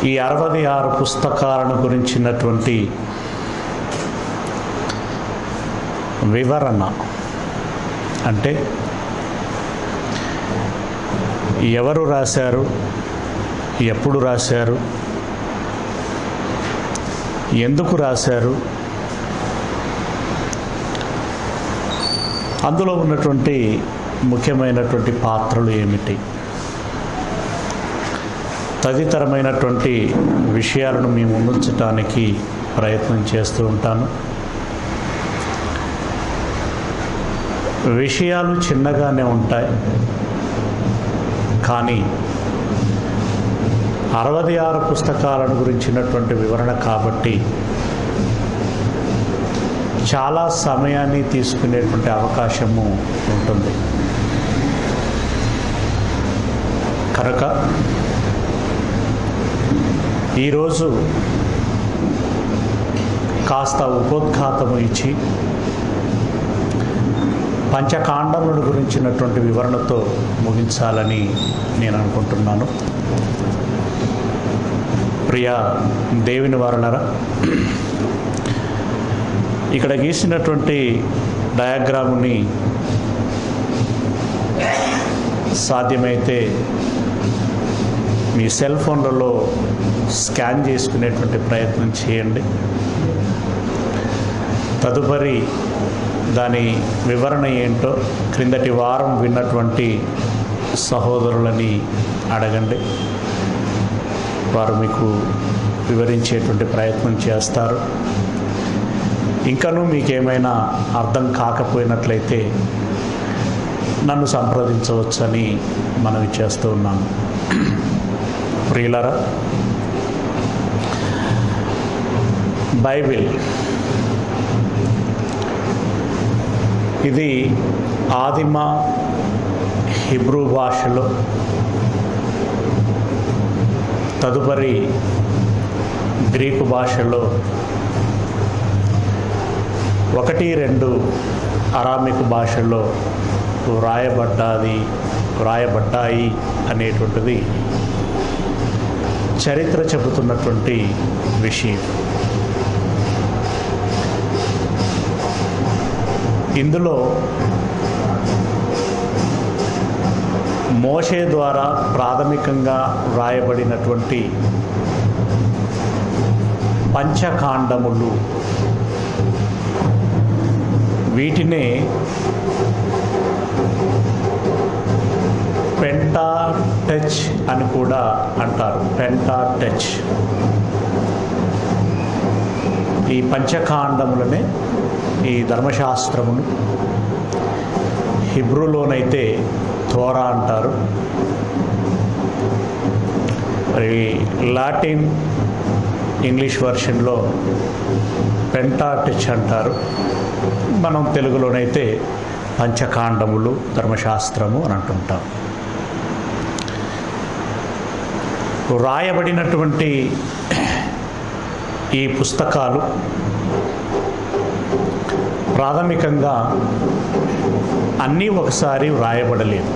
ఈ అరవై ఆరు పుస్తకాలను గురించినటువంటి వివరణ అంటే ఎవరు రాశారు ఎప్పుడు రాశారు ఎందుకు రాశారు అందులో ఉన్నటువంటి ముఖ్యమైనటువంటి పాత్రలు ఏమిటి తదితరమైనటువంటి విషయాలను మేము ముందుంచడానికి ప్రయత్నం చేస్తూ ఉంటాను విషయాలు చిన్నగానే ఉంటాయి కానీ అరవై ఆరు పుస్తకాలను గురించినటువంటి వివరణ కాబట్టి చాలా సమయాన్ని తీసుకునేటువంటి అవకాశము ఉంటుంది కనుక ఈరోజు కాస్త ఉపోద్ఘాతము ఇచ్చి పంచకాండముల గురించినటువంటి వివరణతో ముగించాలని నేను అనుకుంటున్నాను ప్రియ దేవుని వారనరా ఇక్కడ గీసినటువంటి డయాగ్రాముని సాధ్యమైతే మీ సెల్ ఫోన్లలో స్కాన్ చేసుకునేటువంటి ప్రయత్నం చేయండి తదుపరి దాని వివరణ ఏంటో క్రిందటి వారం విన్నటువంటి సహోదరులని అడగండి వారు మీకు వివరించేటువంటి ప్రయత్నం చేస్తారు ఇంకనూ మీకేమైనా అర్థం కాకపోయినట్లయితే నన్ను సంప్రదించవచ్చని మనవి చేస్తూ ఉన్నాను ప్రియులరా బైబిల్ ఇది ఆదిమ హిబ్రూ భాషలో తదుపరి గ్రీకు భాషలో ఒకటి రెండు అరామిక్ భాషలో వ్రాయబడ్డాది వ్రాయబడ్డాయి అనేటువంటిది చరిత్ర చెబుతున్నటువంటి విషయం ఇందులో మోషే ద్వారా ప్రాథమికంగా వ్రాయబడినటువంటి పంచకాండములు వీటినే పెంటా టచ్ అని కూడా అంటారు పెంటా టచ్ ఈ పంచకాండములనే ఈ ధర్మశాస్త్రమును హిబ్రూలోనైతే థోరా అంటారు మరి లాటిన్ ఇంగ్లీష్ వర్షన్లో పెంటాటిచ్ అంటారు మనం తెలుగులోనైతే పంచకాండములు ధర్మశాస్త్రము అని అంటుంటాం రాయబడినటువంటి ఈ పుస్తకాలు ప్రాథమికంగా అన్నీ ఒకసారి వ్రాయబడలేదు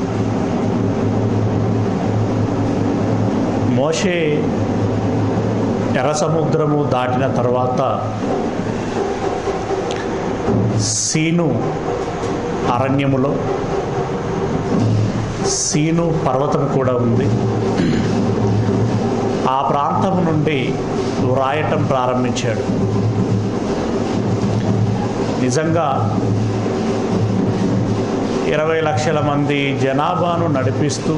మోషే ఎర్ర సముద్రము దాటిన తర్వాత సీను అరణ్యములో సీను పర్వతం కూడా ఉంది ఆ ప్రాంతం నుండి వ్రాయటం ప్రారంభించాడు నిజంగా ఇరవై లక్షల మంది జనాభాను నడిపిస్తూ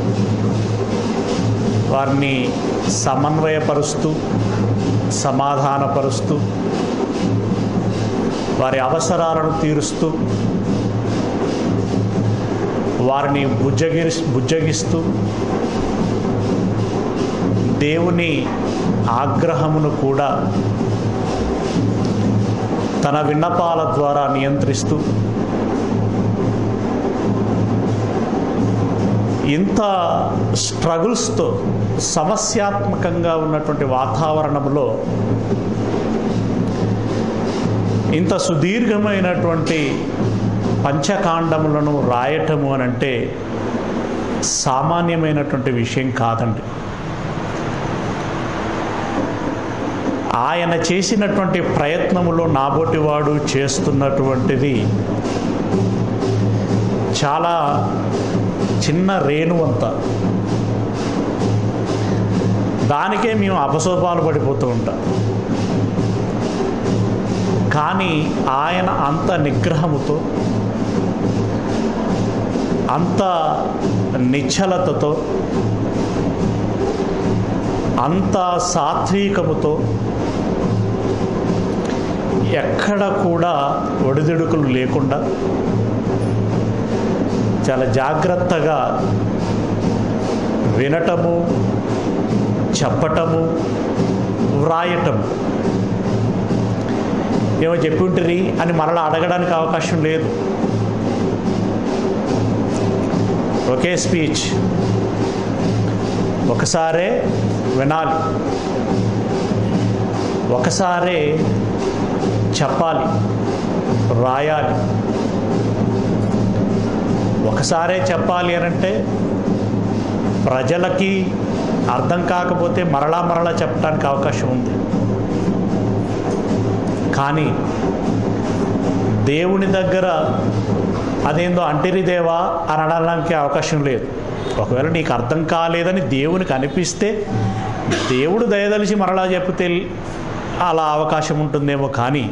వారిని సమన్వయపరుస్తూ సమాధానపరుస్తూ వారి అవసరాలను తీరుస్తూ వారిని బుజ్జగిరి బుజ్జగిస్తూ దేవుని ఆగ్రహమును కూడా తన విన్నపాల ద్వారా నియంత్రిస్తూ ఇంత స్ట్రగుల్స్తో సమస్యాత్మకంగా ఉన్నటువంటి వాతావరణంలో ఇంత సుదీర్ఘమైనటువంటి పంచకాండములను రాయటము అని అంటే సామాన్యమైనటువంటి విషయం కాదండి ఆయన చేసినటువంటి ప్రయత్నములో నాబోటివాడు చేస్తున్నటువంటిది చాలా చిన్న రేణు అంత దానికే మేము అపసోపాలు పడిపోతూ ఉంటాం కానీ ఆయన అంత నిగ్రహముతో అంత నిశ్చలతతో అంత సాత్వికముతో ఎక్కడ కూడా ఒడిదుడుకులు లేకుండా చాలా జాగ్రత్తగా వినటము చెప్పటము వ్రాయటము ఏమో చెప్పి ఉంటుంది అని మరలా అడగడానికి అవకాశం లేదు ఒకే స్పీచ్ ఒకసారే వినాలి ఒకసారే చెప్పాలి రాయాలి ఒకసారే చెప్పాలి అని అంటే ప్రజలకి అర్థం కాకపోతే మరలా మరలా చెప్పడానికి అవకాశం ఉంది కానీ దేవుని దగ్గర అదేందో అంటిరి దేవా అని అనడానికి అవకాశం లేదు ఒకవేళ నీకు అర్థం కాలేదని దేవునికి అనిపిస్తే దేవుడు దయదలిచి మరలా చెప్తే అలా అవకాశం ఉంటుందేమో కానీ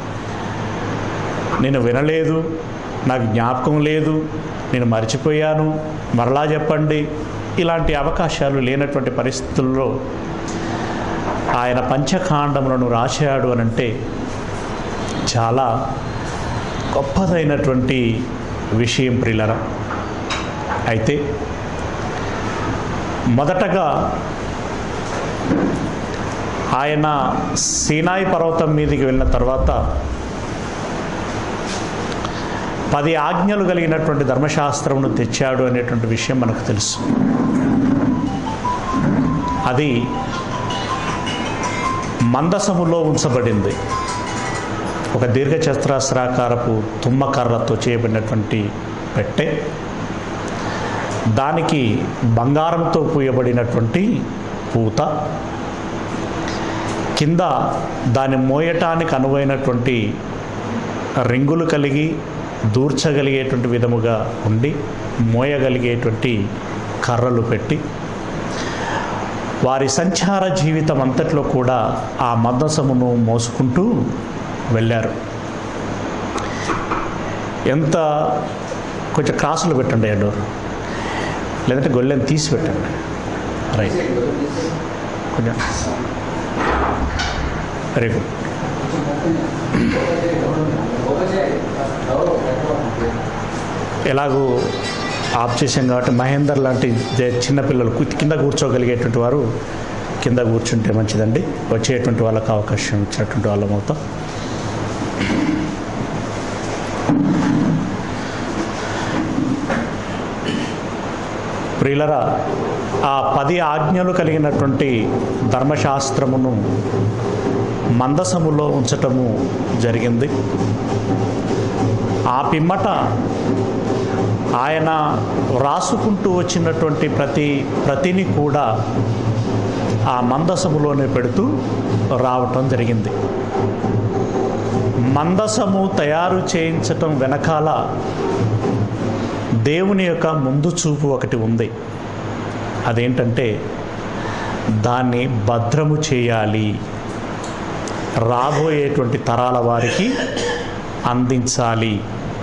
నేను వినలేదు నాకు జ్ఞాపకం లేదు నేను మర్చిపోయాను మరలా చెప్పండి ఇలాంటి అవకాశాలు లేనటువంటి పరిస్థితుల్లో ఆయన పంచకాండములను రాశాడు అని అంటే చాలా గొప్పదైనటువంటి విషయం ప్రిలర అయితే మొదటగా ఆయన సీనాయి పర్వతం మీదకి వెళ్ళిన తర్వాత పది ఆజ్ఞలు కలిగినటువంటి ధర్మశాస్త్రమును తెచ్చాడు అనేటువంటి విషయం మనకు తెలుసు అది మందసములో ఉంచబడింది ఒక దీర్ఘచతురస్రాకారపు తుమ్మకర్రతో చేయబడినటువంటి పెట్టె దానికి బంగారంతో పూయబడినటువంటి పూత కింద దాన్ని మోయటానికి అనువైనటువంటి రింగులు కలిగి దూర్చగలిగేటువంటి విధముగా ఉండి మోయగలిగేటువంటి కర్రలు పెట్టి వారి సంచార జీవితం అంతట్లో కూడా ఆ మందసమును మోసుకుంటూ వెళ్ళారు ఎంత కొంచెం క్రాసులు పెట్టండి డోర్ లేదంటే గొల్లెని తీసి పెట్టండి రైట్ కొంచెం వెరీ గుడ్ ఎలాగూ ఆఫ్ చేసాం కాబట్టి మహేందర్ లాంటి జే- చిన్నపిల్లలు కు- కింద కూర్చోగలిగేటువంటి వారు కింద కూర్చుంటే మంచిదండి వచ్చేటువంటి వాళ్ళకి అవకాశం ఇచ్చినటువంటి వాళ్ళం అవుతాం ప్రియులరా ఆ పది ఆజ్ఞలు కలిగినటువంటి ధర్మశాస్త్రమును మందసములో ఉంచటము జరిగింది ఆ పిమ్మట ఆయన రాసుకుంటూ వచ్చినటువంటి ప్రతి ప్రతిని కూడా ఆ మందసములోనే పెడుతూ రావటం జరిగింది మందసము తయారు చేయించటం వెనకాల దేవుని యొక్క ముందు చూపు ఒకటి ఉంది అదేంటంటే దాన్ని భద్రము చేయాలి రాబోయేటువంటి తరాల వారికి అందించాలి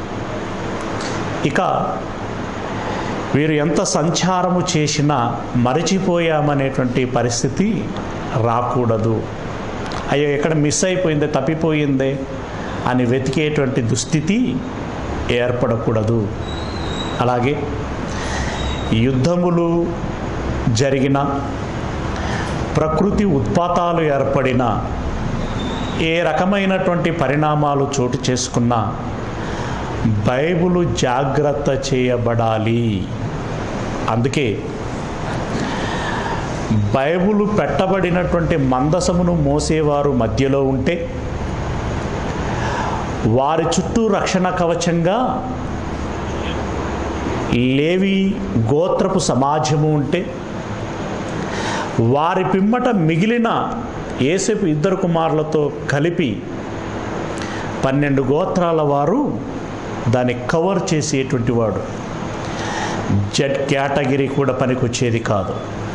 ఇక వీరు ఎంత సంచారము చేసినా మరచిపోయామనేటువంటి పరిస్థితి రాకూడదు అయ్యో ఎక్కడ మిస్ అయిపోయిందే తప్పిపోయిందే అని వెతికేటువంటి దుస్థితి ఏర్పడకూడదు అలాగే యుద్ధములు జరిగిన ప్రకృతి ఉత్పాతాలు ఏర్పడిన ఏ రకమైనటువంటి పరిణామాలు చోటు చేసుకున్నా బైబులు జాగ్రత్త చేయబడాలి అందుకే బైబులు పెట్టబడినటువంటి మందసమును మోసేవారు మధ్యలో ఉంటే వారి చుట్టూ రక్షణ కవచంగా లేవి గోత్రపు సమాజము ఉంటే వారి పిమ్మట మిగిలిన ఏసేపు ఇద్దరు కుమారులతో కలిపి పన్నెండు గోత్రాల వారు దాన్ని కవర్ చేసేటువంటి వాడు జెడ్ కేటగిరీ కూడా పనికొచ్చేది కాదు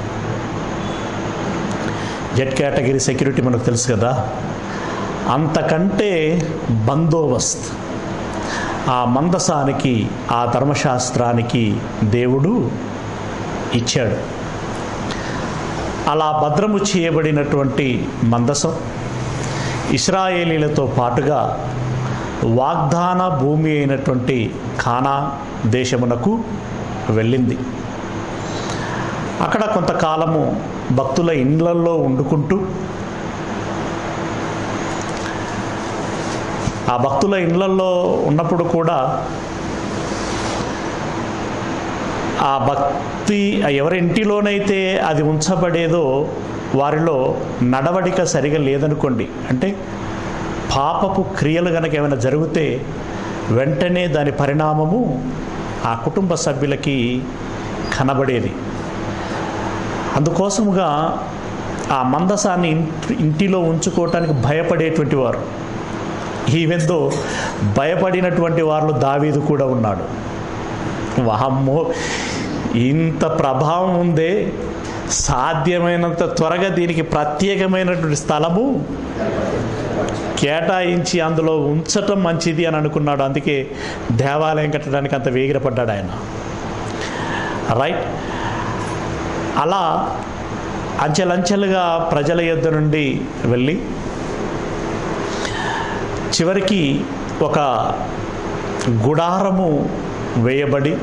జెడ్ కేటగిరీ సెక్యూరిటీ మనకు తెలుసు కదా అంతకంటే బందోబస్త్ ఆ మందసానికి ఆ ధర్మశాస్త్రానికి దేవుడు ఇచ్చాడు అలా భద్రము చేయబడినటువంటి మందసం ఇస్రాయేలీలతో పాటుగా వాగ్దాన భూమి అయినటువంటి ఖానా దేశమునకు వెళ్ళింది అక్కడ కొంతకాలము భక్తుల ఇండ్లల్లో వండుకుంటూ ఆ భక్తుల ఇండ్లల్లో ఉన్నప్పుడు కూడా ఆ భక్తి ఎవరి ఇంటిలోనైతే అది ఉంచబడేదో వారిలో నడవడిక సరిగా లేదనుకోండి అంటే పాపపు క్రియలు కనుక ఏమైనా జరిగితే వెంటనే దాని పరిణామము ఆ కుటుంబ సభ్యులకి కనబడేది అందుకోసముగా ఆ మందసాన్ని ఇంటి ఇంటిలో ఉంచుకోవటానికి భయపడేటువంటి వారు ఈవెందో భయపడినటువంటి వారిలో దావీదు కూడా ఉన్నాడు వామ్మో ఇంత ప్రభావం ఉందే సాధ్యమైనంత త్వరగా దీనికి ప్రత్యేకమైనటువంటి స్థలము కేటాయించి అందులో ఉంచటం మంచిది అని అనుకున్నాడు అందుకే దేవాలయం కట్టడానికి అంత వేగిరపడ్డాడు ఆయన రైట్ అలా అంచెలంచెలుగా ప్రజల యొద్ద నుండి వెళ్ళి చివరికి ఒక గుడారము వేయబడి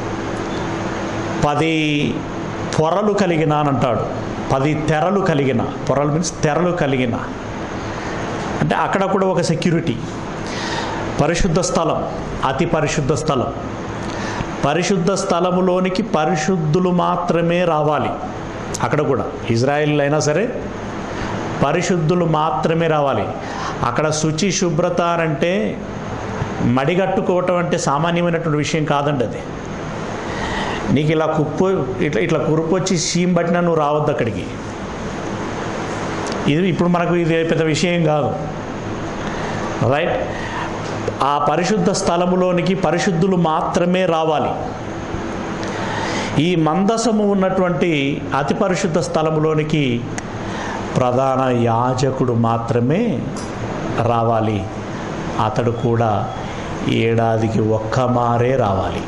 పది పొరలు కలిగిన అని అంటాడు పది తెరలు కలిగిన పొరలు మీన్స్ తెరలు కలిగిన అంటే అక్కడ కూడా ఒక సెక్యూరిటీ పరిశుద్ధ స్థలం అతి పరిశుద్ధ స్థలం పరిశుద్ధ స్థలములోనికి పరిశుద్ధులు మాత్రమే రావాలి అక్కడ కూడా ఇజ్రాయిల్ అయినా సరే పరిశుద్ధులు మాత్రమే రావాలి అక్కడ శుచి శుభ్రత అని అంటే మడిగట్టుకోవటం అంటే సామాన్యమైనటువంటి విషయం కాదండి అది నీకు ఇలా కుప్పు ఇట్లా ఇట్లా కురుపొచ్చి సీమ్ పట్టినా నువ్వు రావద్దు అక్కడికి ఇది ఇప్పుడు మనకు ఇది పెద్ద విషయం కాదు రైట్ ఆ పరిశుద్ధ స్థలములోనికి పరిశుద్ధులు మాత్రమే రావాలి ఈ మందసము ఉన్నటువంటి అతి పరిశుద్ధ స్థలములోనికి ప్రధాన యాజకుడు మాత్రమే రావాలి అతడు కూడా ఏడాదికి ఒక్క మారే రావాలి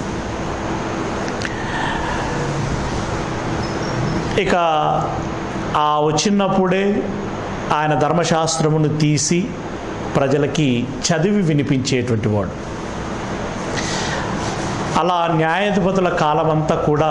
ఇక ఆ వచ్చినప్పుడే ఆయన ధర్మశాస్త్రమును తీసి ప్రజలకి చదివి వినిపించేటువంటి వాడు అలా న్యాయాధిపతుల కాలమంతా కూడా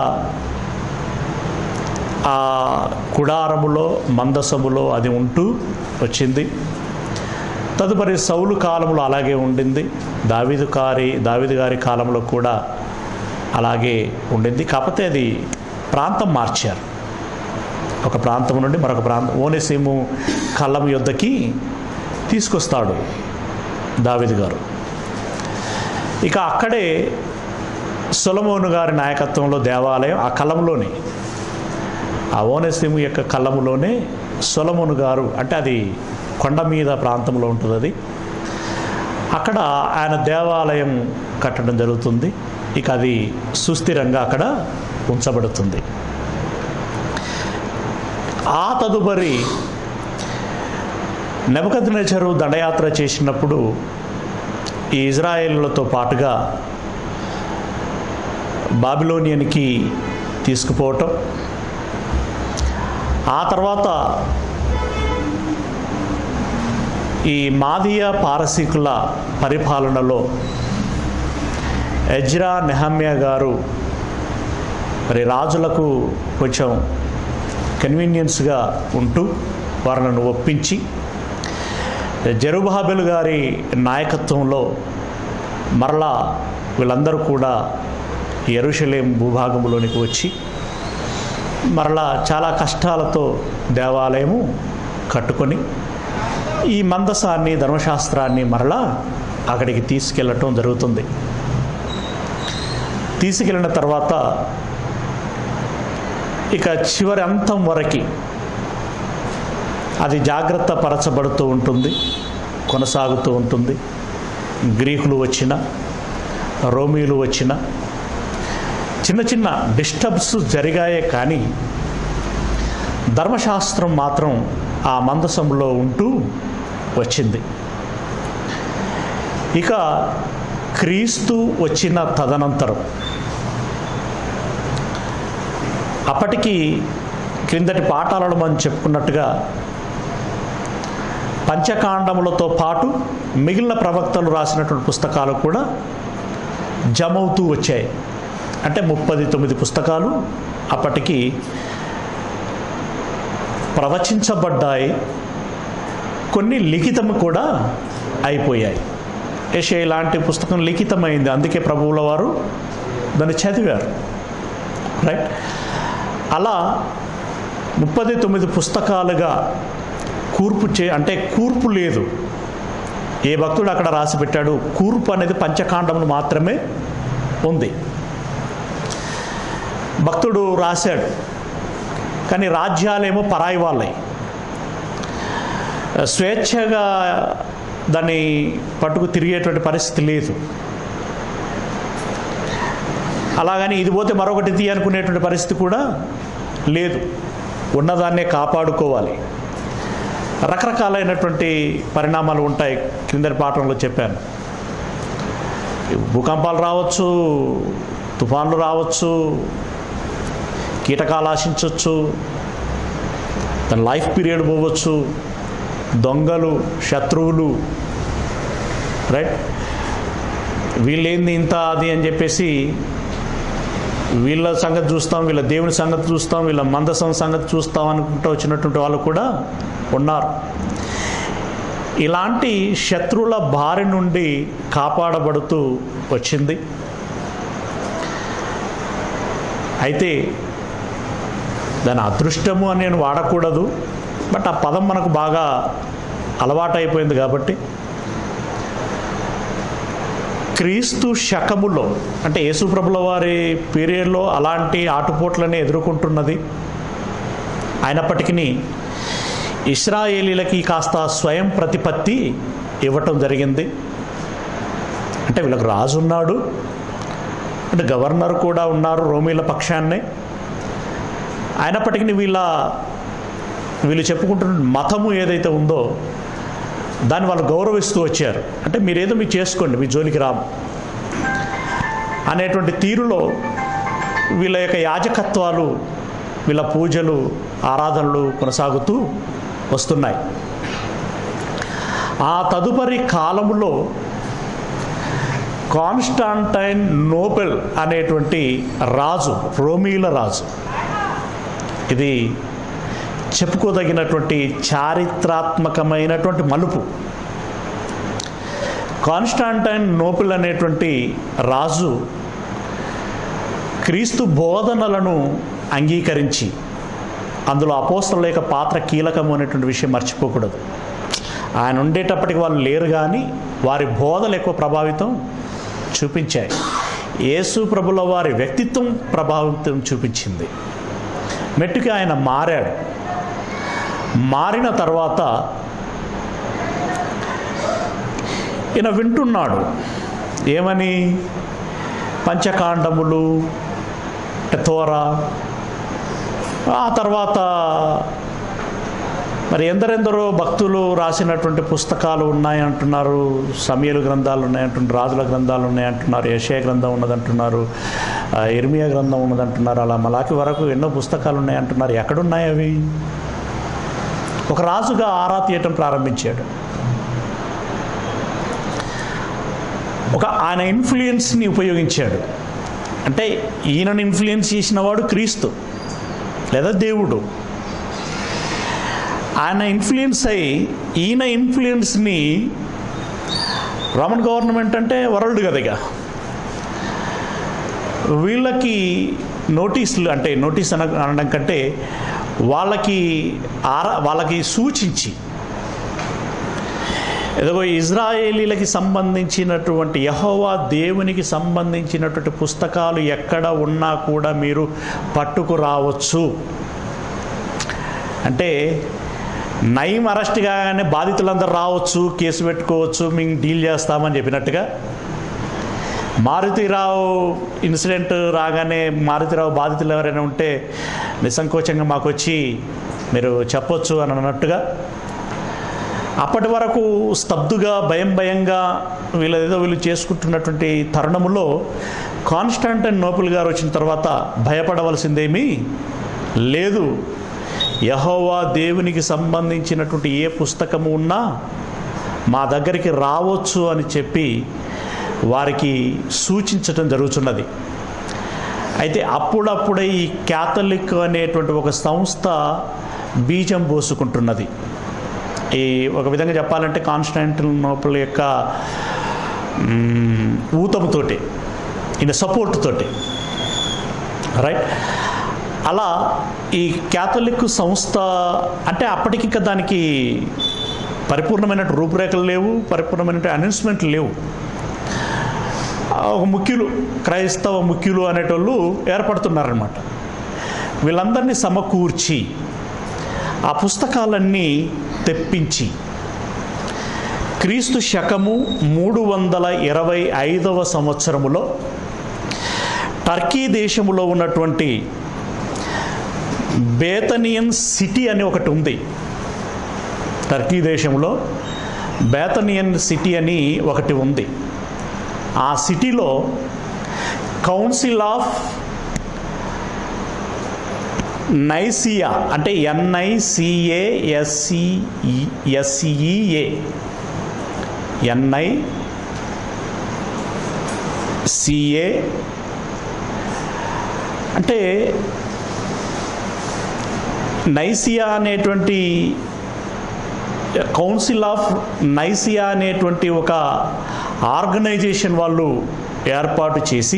ఆ కుడారములో మందసములో అది ఉంటూ వచ్చింది తదుపరి సౌలు కాలంలో అలాగే ఉండింది దావిదు గారి దావిదు గారి కాలంలో కూడా అలాగే ఉండింది కాకపోతే అది ప్రాంతం మార్చారు ఒక ప్రాంతం నుండి మరొక ప్రాంతం ఓనేసీము కళ్ళం యుద్ధకి తీసుకొస్తాడు దావిద్ గారు ఇక అక్కడే సొలమోను గారి నాయకత్వంలో దేవాలయం ఆ కళ్ళంలోనే ఆ ఓనేసీము యొక్క కళ్ళములోనే సొలమోను గారు అంటే అది కొండ మీద ప్రాంతంలో ఉంటుంది అది అక్కడ ఆయన దేవాలయం కట్టడం జరుగుతుంది ఇక అది సుస్థిరంగా అక్కడ ఉంచబడుతుంది ఆ తదుపరి నెబద్ దండయాత్ర చేసినప్పుడు ఈ ఇజ్రాయేళ్లతో పాటుగా బాబిలోనియన్కి తీసుకుపోవటం ఆ తర్వాత ఈ మాదియ పారసీకుల పరిపాలనలో ఎజ్రా నెహమ్య గారు మరి రాజులకు కొంచెం కన్వీనియన్స్గా ఉంటూ వారిని ఒప్పించి జరుబాబెల్ గారి నాయకత్వంలో మరలా వీళ్ళందరూ కూడా ఎరుషలేం భూభాగంలోనికి వచ్చి మరలా చాలా కష్టాలతో దేవాలయము కట్టుకొని ఈ మందసాన్ని ధర్మశాస్త్రాన్ని మరలా అక్కడికి తీసుకెళ్ళటం జరుగుతుంది తీసుకెళ్ళిన తర్వాత ఇక చివరి అంతం వరకు అది జాగ్రత్త పరచబడుతూ ఉంటుంది కొనసాగుతూ ఉంటుంది గ్రీకులు వచ్చిన రోమీలు వచ్చిన చిన్న చిన్న డిస్టర్బ్స్ జరిగాయే కానీ ధర్మశాస్త్రం మాత్రం ఆ మందసంలో ఉంటూ వచ్చింది ఇక క్రీస్తు వచ్చిన తదనంతరం అప్పటికి క్రిందటి పాఠాలలో మనం చెప్పుకున్నట్టుగా పంచకాండములతో పాటు మిగిలిన ప్రవక్తలు రాసినటువంటి పుస్తకాలు కూడా జమవుతూ వచ్చాయి అంటే ముప్పది తొమ్మిది పుస్తకాలు అప్పటికి ప్రవచించబడ్డాయి కొన్ని లిఖితం కూడా అయిపోయాయి యెషయా ఇలాంటి పుస్తకం లిఖితమైంది అందుకే ప్రభువుల వారు దాన్ని చదివారు రైట్ అలా ముప్పది తొమ్మిది పుస్తకాలుగా కూర్పు చే అంటే కూర్పు లేదు ఏ భక్తుడు అక్కడ రాసి పెట్టాడు కూర్పు అనేది పంచకాండములు మాత్రమే ఉంది భక్తుడు రాశాడు కానీ రాజ్యాలేమో పరాయి వాళ్ళయి స్వేచ్ఛగా దాన్ని పట్టుకు తిరిగేటువంటి పరిస్థితి లేదు అలాగని ఇది పోతే మరొకటి తీ అనుకునేటువంటి పరిస్థితి కూడా లేదు ఉన్నదాన్నే కాపాడుకోవాలి రకరకాలైనటువంటి పరిణామాలు ఉంటాయి కిందటి పాఠంలో చెప్పాను భూకంపాలు రావచ్చు తుఫాన్లు రావచ్చు కీటకాలు ఆశించవచ్చు తన లైఫ్ పీరియడ్ పోవచ్చు దొంగలు శత్రువులు రైట్ వీళ్ళేంది ఇంత అది అని చెప్పేసి వీళ్ళ సంగతి చూస్తాం వీళ్ళ దేవుని సంగతి చూస్తాం వీళ్ళ మందసం సంగతి చూస్తాం అనుకుంటూ వచ్చినటువంటి వాళ్ళు కూడా ఉన్నారు ఇలాంటి శత్రువుల బారి నుండి కాపాడబడుతూ వచ్చింది అయితే దాని అదృష్టము అని నేను వాడకూడదు బట్ ఆ పదం మనకు బాగా అలవాటైపోయింది కాబట్టి క్రీస్తు శకములో అంటే యేసుప్రభుల వారి పీరియడ్లో అలాంటి ఆటుపోట్లని ఎదుర్కొంటున్నది అయినప్పటికీ ఇస్రాయేలీలకి కాస్త స్వయం ప్రతిపత్తి ఇవ్వటం జరిగింది అంటే వీళ్ళకి రాజు ఉన్నాడు అంటే గవర్నర్ కూడా ఉన్నారు రోమీల పక్షాన్నే అయినప్పటికీ వీళ్ళ వీళ్ళు చెప్పుకుంటున్న మతము ఏదైతే ఉందో దాన్ని వాళ్ళు గౌరవిస్తూ వచ్చారు అంటే మీరేదో మీరు చేసుకోండి మీ జోలికి రాము అనేటువంటి తీరులో వీళ్ళ యొక్క యాజకత్వాలు వీళ్ళ పూజలు ఆరాధనలు కొనసాగుతూ వస్తున్నాయి ఆ తదుపరి కాలములో కాన్స్టాంటైన్ నోబెల్ అనేటువంటి రాజు రోమీల రాజు ఇది చెప్పుకోదగినటువంటి చారిత్రాత్మకమైనటువంటి మలుపు కాన్స్టాంటైన్ నోబెల్ అనేటువంటి రాజు క్రీస్తు బోధనలను అంగీకరించి అందులో అపోస్తల యొక్క పాత్ర కీలకము అనేటువంటి విషయం మర్చిపోకూడదు ఆయన ఉండేటప్పటికి వాళ్ళు లేరు కానీ వారి బోధలు ఎక్కువ ప్రభావితం చూపించాయి యేసు ప్రభుల వారి వ్యక్తిత్వం ప్రభావితం చూపించింది మెట్టుకి ఆయన మారాడు మారిన తర్వాత ఈయన వింటున్నాడు ఏమని పంచకాండములు తోర ఆ తర్వాత మరి ఎందరెందరో భక్తులు రాసినటువంటి పుస్తకాలు ఉన్నాయంటున్నారు సమయలు గ్రంథాలు ఉన్నాయంటున్నారు రాజుల గ్రంథాలు ఉన్నాయంటున్నారు యశయ గ్రంథం ఉన్నదంటున్నారు ఆ, ఇర్మియా గ్రంథం ఉన్నదంటున్నారు అలా మలాకి వరకు ఎన్నో పుస్తకాలు ఉన్నాయంటున్నారు ఎక్కడున్నాయి అవి ఒక రాజుగా ఆరా తీయటం ప్రారంభించాడు ఒక ఆయన ఇన్ఫ్లుయెన్స్ని ఉపయోగించాడు అంటే ఈయనను ఇన్ఫ్లుయెన్స్ చేసిన వాడు క్రీస్తు లేదా దేవుడు ఆయన ఇన్ఫ్లుయెన్స్ అయ్యి ఈయన ఇన్ఫ్లుయెన్స్ని రోమన్ గవర్నమెంట్ అంటే వరల్డ్ కదా ఇక వీళ్ళకి నోటీసులు అంటే నోటీస్ అన అనడం కంటే వాళ్ళకి ఆరా వాళ్ళకి సూచించి ఏదో ఇజ్రాయేలీలకి సంబంధించినటువంటి యహోవా దేవునికి సంబంధించినటువంటి పుస్తకాలు ఎక్కడ ఉన్నా కూడా మీరు పట్టుకురావచ్చు అంటే నయం అరెస్ట్ కాగానే బాధితులందరూ రావచ్చు కేసు పెట్టుకోవచ్చు మేము డీల్ చేస్తామని చెప్పినట్టుగా మారుతిరావు ఇన్సిడెంట్ రాగానే మారుతిరావు బాధితులు ఎవరైనా ఉంటే నిస్సంకోచంగా మాకు వచ్చి మీరు చెప్పొచ్చు అని అన్నట్టుగా అప్పటి వరకు స్తబ్దుగా భయం భయంగా వీళ్ళు ఏదో వీళ్ళు చేసుకుంటున్నటువంటి తరుణములో కాన్స్టాంటైన్ నోపుల్ గారు వచ్చిన తర్వాత భయపడవలసిందేమీ లేదు యహోవా దేవునికి సంబంధించినటువంటి ఏ పుస్తకము ఉన్నా మా దగ్గరికి రావచ్చు అని చెప్పి వారికి సూచించటం జరుగుతున్నది అయితే అప్పుడప్పుడే ఈ క్యాథలిక్ అనేటువంటి ఒక సంస్థ బీజం పోసుకుంటున్నది ఈ ఒక విధంగా చెప్పాలంటే కాన్స్టాంటినోపుల్ యొక్క మ్, ఊతముతోటి ఈయన సపోర్ట్ తోటి రైట్ అలా ఈ క్యాథలిక్ సంస్థ అంటే అప్పటికి ఇంకా దానికి పరిపూర్ణమైన రూపురేఖలు లేవు పరిపూర్ణమైన అనౌన్స్మెంట్లు లేవు ఆ, ఒక ముఖ్యులు క్రైస్తవ ముఖ్యులు అనేటోళ్ళు ఏర్పడుతున్నారనమాట వీళ్ళందరినీ సమకూర్చి ఆ పుస్తకాలన్నీ తెప్పించి క్రీస్తు శకము మూడు వందల ఇరవై ఐదవ సంవత్సరములో టర్కీ దేశములో ఉన్నటువంటి బేతనియన్ సిటీ అని ఒకటి ఉంది టర్కీ దేశంలో బేతనియన్ సిటీ అని ఒకటి ఉంది ఆ సిటీలో కౌన్సిల్ ఆఫ్ నైసియా అంటే NICA SCE SCEA NI CA అంటే నైసియా అనేటువంటి కౌన్సిల్ ఆఫ్ నైసియా అనేటువంటి ఒక ఆర్గనైజేషన్ వాళ్ళు ఏర్పాటు చేసి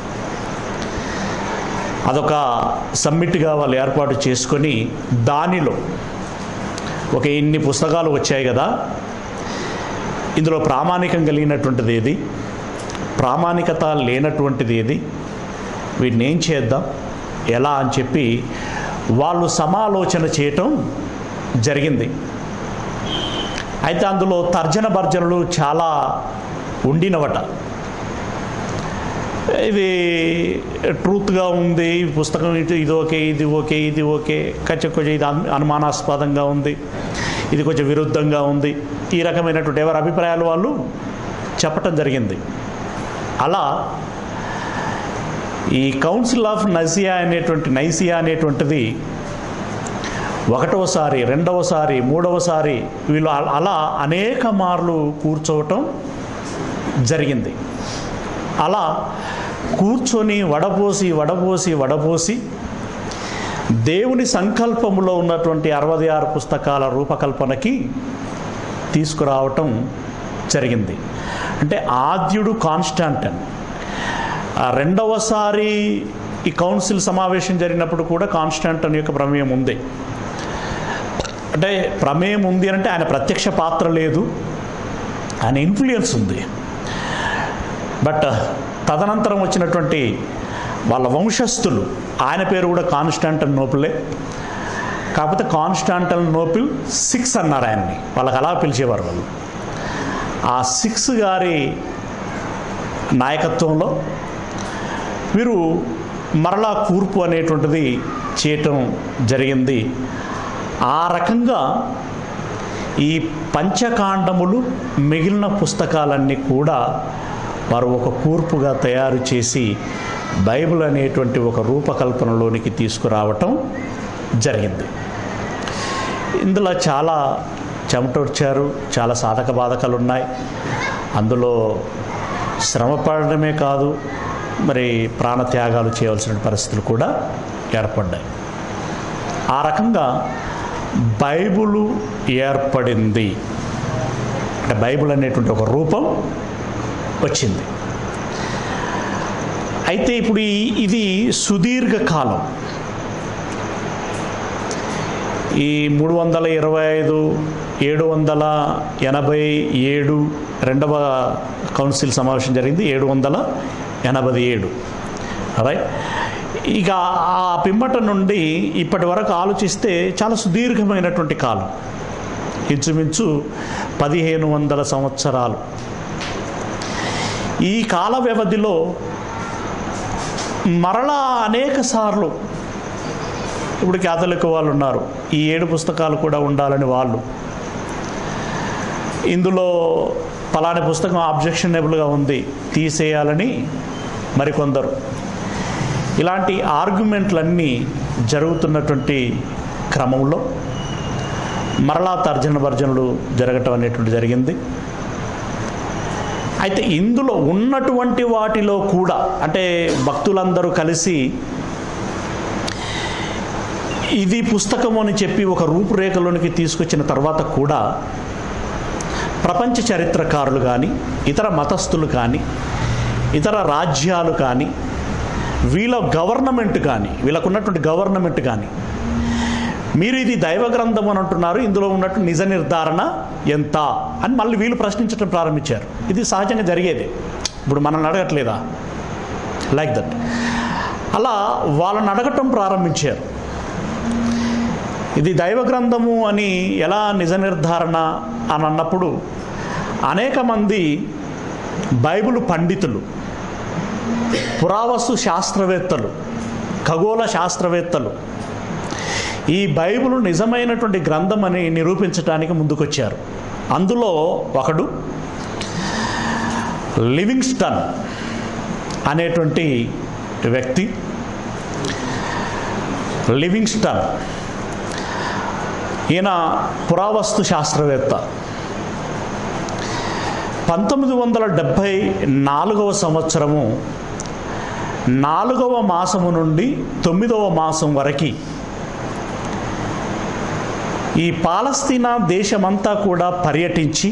అదొక సమ్మిట్గా వాళ్ళు ఏర్పాటు చేసుకొని దానిలో ఒక ఇన్ని పుస్తకాలు వచ్చాయి కదా ఇందులో ప్రామాణికం కలిగినటువంటిది ఏది ప్రామాణికత లేనటువంటిది ఏది వీటిని ఏం చేద్దాం ఎలా అని చెప్పి వాళ్ళు సమాలోచన చేయటం జరిగింది అయితే అందులో తర్జన భర్జనలు చాలా ఉండినవట ఇది ట్రూత్గా ఉంది ఈ పుస్తకం ఇటు ఇది ఓకే ఇది ఓకే ఇది ఓకే కొంచెం కొంచెం ఇది అను- అనుమానాస్పదంగా ఉంది ఇది కొంచెం విరుద్ధంగా ఉంది ఈ రకమైనటువంటి ఎవరి అభిప్రాయాలు వాళ్ళు చెప్పటం జరిగింది అలా ఈ కౌన్సిల్ ఆఫ్ నైసియా అనేటువంటి నైసియా అనేటువంటిది ఒకటవసారి రెండవసారి మూడవసారి వీళ్ళు అ- అలా అనేక మార్లు కూర్చోవటం జరిగింది అలా కూర్చొని వడపోసి వడపోసి వడపోసి దేవుని సంకల్పములో ఉన్నటువంటి అరవై ఆరు పుస్తకాల రూపకల్పనకి తీసుకురావటం జరిగింది అంటే ఆద్యుడు కాన్స్టాంటన్ ఆ రెండవసారి ఈ కౌన్సిల్ సమావేశం జరిగినప్పుడు కూడా కాన్స్టాంటన్ యొక్క ప్రమేయం ఉంది అంటే ప్రమేయం ఉంది అంటే ఆయన ప్రత్యక్ష పాత్ర లేదు ఆయన ఇన్ఫ్లుయెన్స్ ఉంది బట్ తదనంతరం వచ్చినటువంటి వాళ్ళ వంశస్థులు ఆయన పేరు కూడా కాన్స్టాంటన్ నోపులే కాకపోతే కాన్స్టాంటన్ నోపిల్ సిక్స్ అన్నారు ఆయన్ని వాళ్ళకి అలా పిలిచేవారు వాళ్ళు ఆ సిక్స్ గారి నాయకత్వంలో వీరు మరలా కూర్పు అనేటువంటిది చేయటం జరిగింది ఆ రకంగా ఈ పంచకాండములు మిగిలిన పుస్తకాలన్నీ కూడా వారు ఒక కూర్పుగా తయారు చేసి బైబిల్ అనేటువంటి ఒక రూపకల్పనలోనికి తీసుకురావటం జరిగింది ఇందులో చాలా చెమటొచ్చారు చాలా సాధక బాధకాలు ఉన్నాయి అందులో శ్రమ పడడమే కాదు మరి ప్రాణత్యాగాలు చేయవలసిన పరిస్థితులు కూడా ఏర్పడ్డాయి ఆ రకంగా బైబులు ఏర్పడింది అంటే బైబిల్ అనేటువంటి ఒక రూపం వచ్చింది అయితే ఇప్పుడు ఈ- ఇది సుదీర్ఘ కాలం ఈ మూడు వందల ఇరవై ఐదు ఏడు వందల ఎనభై ఏడు రెండవ కౌన్సిల్ సమావేశం జరిగింది ఏడు వందల ఎనభై ఏడు రైట్ ఇక ఆ పిమ్మట నుండి ఇప్పటి వరకు ఆలోచిస్తే చాలా సుదీర్ఘమైనటువంటి కాలం ఇంచుమించు పదిహేను వందల సంవత్సరాలు ఈ కాల వ్యవధిలో మరలా అనేక సార్లు ఇప్పుడు క్యాథలిక్ వాళ్ళు ఉన్నారు ఈ ఏడు పుస్తకాలు కూడా ఉండాలని వాళ్ళు ఇందులో పలాని పుస్తకం ఆబ్జెక్షనబుల్గా ఉంది తీసేయాలని మరికొందరు ఇలాంటి ఆర్గ్యుమెంట్లన్నీ జరుగుతున్నటువంటి క్రమంలో మరలా తర్జన భర్జనలు జరగటం అనేటువంటి జరిగింది అయితే ఇందులో ఉన్నటువంటి వాటిలో కూడా అంటే భక్తులందరూ కలిసి ఇది పుస్తకం అని చెప్పి ఒక రూపురేఖలోనికి తీసుకొచ్చిన తర్వాత కూడా ప్రపంచ చరిత్రకారులు కానీ ఇతర మతస్థులు కానీ ఇతర రాజ్యాలు కానీ వీళ్ళ గవర్నమెంట్ కానీ వీళ్ళకు ఉన్నటువంటి గవర్నమెంట్ కానీ మీరు ఇది దైవ గ్రంథం అని అంటున్నారు ఇందులో ఉన్నట్టు నిజ నిర్ధారణ ఎంత అని మళ్ళీ వీళ్ళు ప్రశ్నించడం ప్రారంభించారు ఇది సహజంగా జరిగేది ఇప్పుడు మనల్ని అడగట్లేదా లైక్ దట్ అలా వాళ్ళని అడగటం ప్రారంభించారు ఇది దైవ గ్రంథము అని ఎలా నిజ నిర్ధారణ అని అన్నప్పుడు అనేక మంది బైబిల్ పండితులు పురావస్తు శాస్త్రవేత్తలు ఖగోళ శాస్త్రవేత్తలు ఈ బైబిల్ నిజమైనటువంటి గ్రంథం అని నిరూపించడానికి ముందుకొచ్చారు అందులో ఒకడు లివింగ్స్టన్ అనేటువంటి వ్యక్తి లివింగ్స్టన్ ఈయన పురావస్తు శాస్త్రవేత్త పంతొమ్మిది వందల డెబ్భై నాలుగవ సంవత్సరము నాలుగవ మాసము నుండి తొమ్మిదవ మాసం వరకు ఈ పాలస్తీనా దేశమంతా కూడా పర్యటించి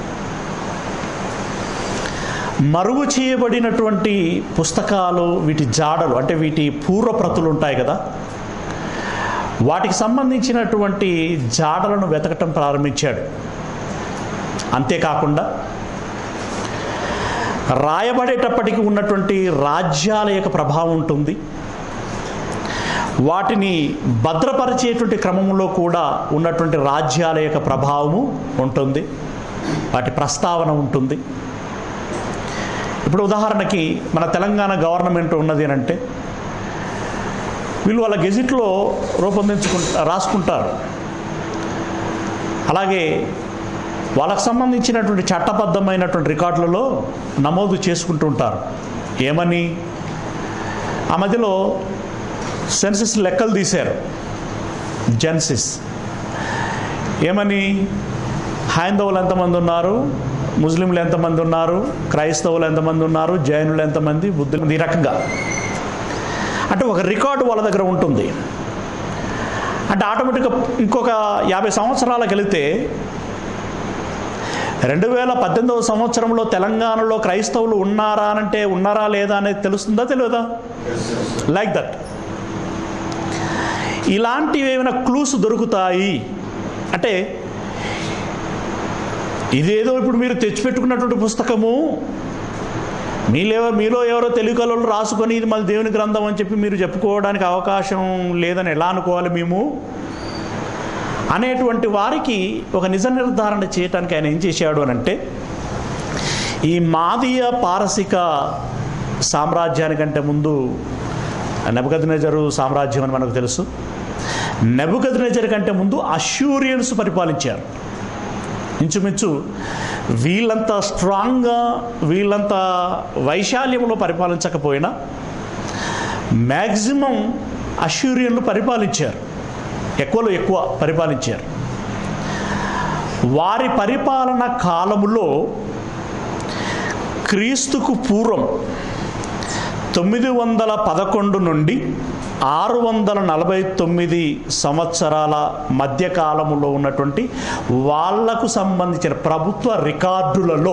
మరుగు చేయబడినటువంటి పుస్తకాలు వీటి జాడలు అంటే వీటి పూర్వప్రతులు ఉంటాయి కదా వాటికి సంబంధించినటువంటి జాడలను వెతకటం ప్రారంభించాడు అంతేకాకుండా రాయబడేటప్పటికి ఉన్నటువంటి రాజ్యాల యొక్క ప్రభావం ఉంటుంది వాటిని భద్రపరిచేటువంటి క్రమంలో కూడా ఉన్నటువంటి రాజ్యాల యొక్క ప్రభావము ఉంటుంది వాటి ప్రస్తావన ఉంటుంది ఇప్పుడు ఉదాహరణకి మన తెలంగాణ గవర్నమెంట్ ఉన్నది అని అంటే వీళ్ళు వాళ్ళ గెజిట్లో రూపొందించుకుంటా రాసుకుంటారు అలాగే వాళ్ళకు సంబంధించినటువంటి చట్టబద్ధమైనటువంటి రికార్డులలో నమోదు చేసుకుంటూ ఉంటారు ఏమని ఆ మధ్యలో సెన్సస్ లెక్కలు తీశారు జెన్సిస్ ఏమని హైందవులు ఎంతమంది ఉన్నారు ముస్లింలు ఎంతమంది ఉన్నారు క్రైస్తవులు ఎంతమంది ఉన్నారు జైనులు ఎంతమంది బుద్ధులు ఈ రకంగా అంటే ఒక రికార్డు వాళ్ళ దగ్గర ఉంటుంది అంటే ఆటోమేటిక్గా ఇంకొక యాభై సంవత్సరాలకు వెళితే రెండు వేల పద్దెనిమిదవ సంవత్సరంలో తెలంగాణలో క్రైస్తవులు ఉన్నారా అంటే ఉన్నారా లేదా అనేది తెలుస్తుందా తెలియదా లైక్ దట్ ఇలాంటివి ఏమైనా క్లూస్ దొరుకుతాయి అంటే ఇదేదో ఇప్పుడు మీరు తెచ్చిపెట్టుకున్నటువంటి పుస్తకము మీలో మీలో ఎవరో తెలుగులో రాసుకొని ఇది మళ్ళీ దేవుని గ్రంథం అని చెప్పి మీరు చెప్పుకోవడానికి అవకాశం లేదని ఎలా అనుకోవాలి మేము అనేటువంటి వారికి ఒక నిజ నిర్ధారణ చేయడానికి ఆయన ఏం చేశాడు అని అంటే ఈ మాదీయ పారసిక సామ్రాజ్యానికంటే ముందు నెబదనజరు సామ్రాజ్యం అని మనకు తెలుసు నెబదనజర్ కంటే ముందు అష్యూరియన్స్ పరిపాలించారు ఇంచుమించు వీళ్ళంత స్ట్రాంగ్గా వీళ్ళంత వైశాల్యంలో పరిపాలించకపోయినా మ్యాక్సిమం అష్యూరియన్లు పరిపాలించారు ఎక్కువలో ఎక్కువ పరిపాలించారు వారి పరిపాలన కాలములో క్రీస్తుకు పూర్వం తొమ్మిది వందల పదకొండు నుండి ఆరు వందల నలభై తొమ్మిది సంవత్సరాల మధ్యకాలములో ఉన్నటువంటి వాళ్లకు సంబంధించిన ప్రభుత్వ రికార్డులలో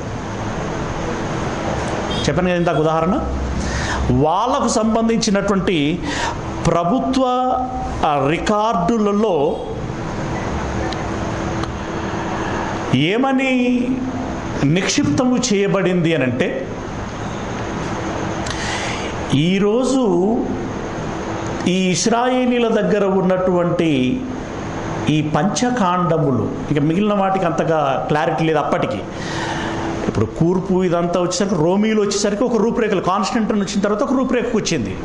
చెప్పాను కదా ఇందాక ఉదాహరణ వాళ్ళకు సంబంధించినటువంటి ప్రభుత్వ ఆ, రికార్డులలో ఏమని నిక్షిప్తము చేయబడింది అని అంటే ఈరోజు ఈ ఇస్రాయేలీల దగ్గర ఉన్నటువంటి ఈ పంచకాండములు ఇక మిగిలిన వాటికి అంతగా క్లారిటీ లేదు అప్పటికి ఇప్పుడు కూర్పు ఇదంతా వచ్చేసరికి రోమీలు వచ్చేసరికి ఒక రూపురేఖలు కాన్స్టెంట్ వచ్చిన తర్వాత ఒక రూపురేఖకు వచ్చింది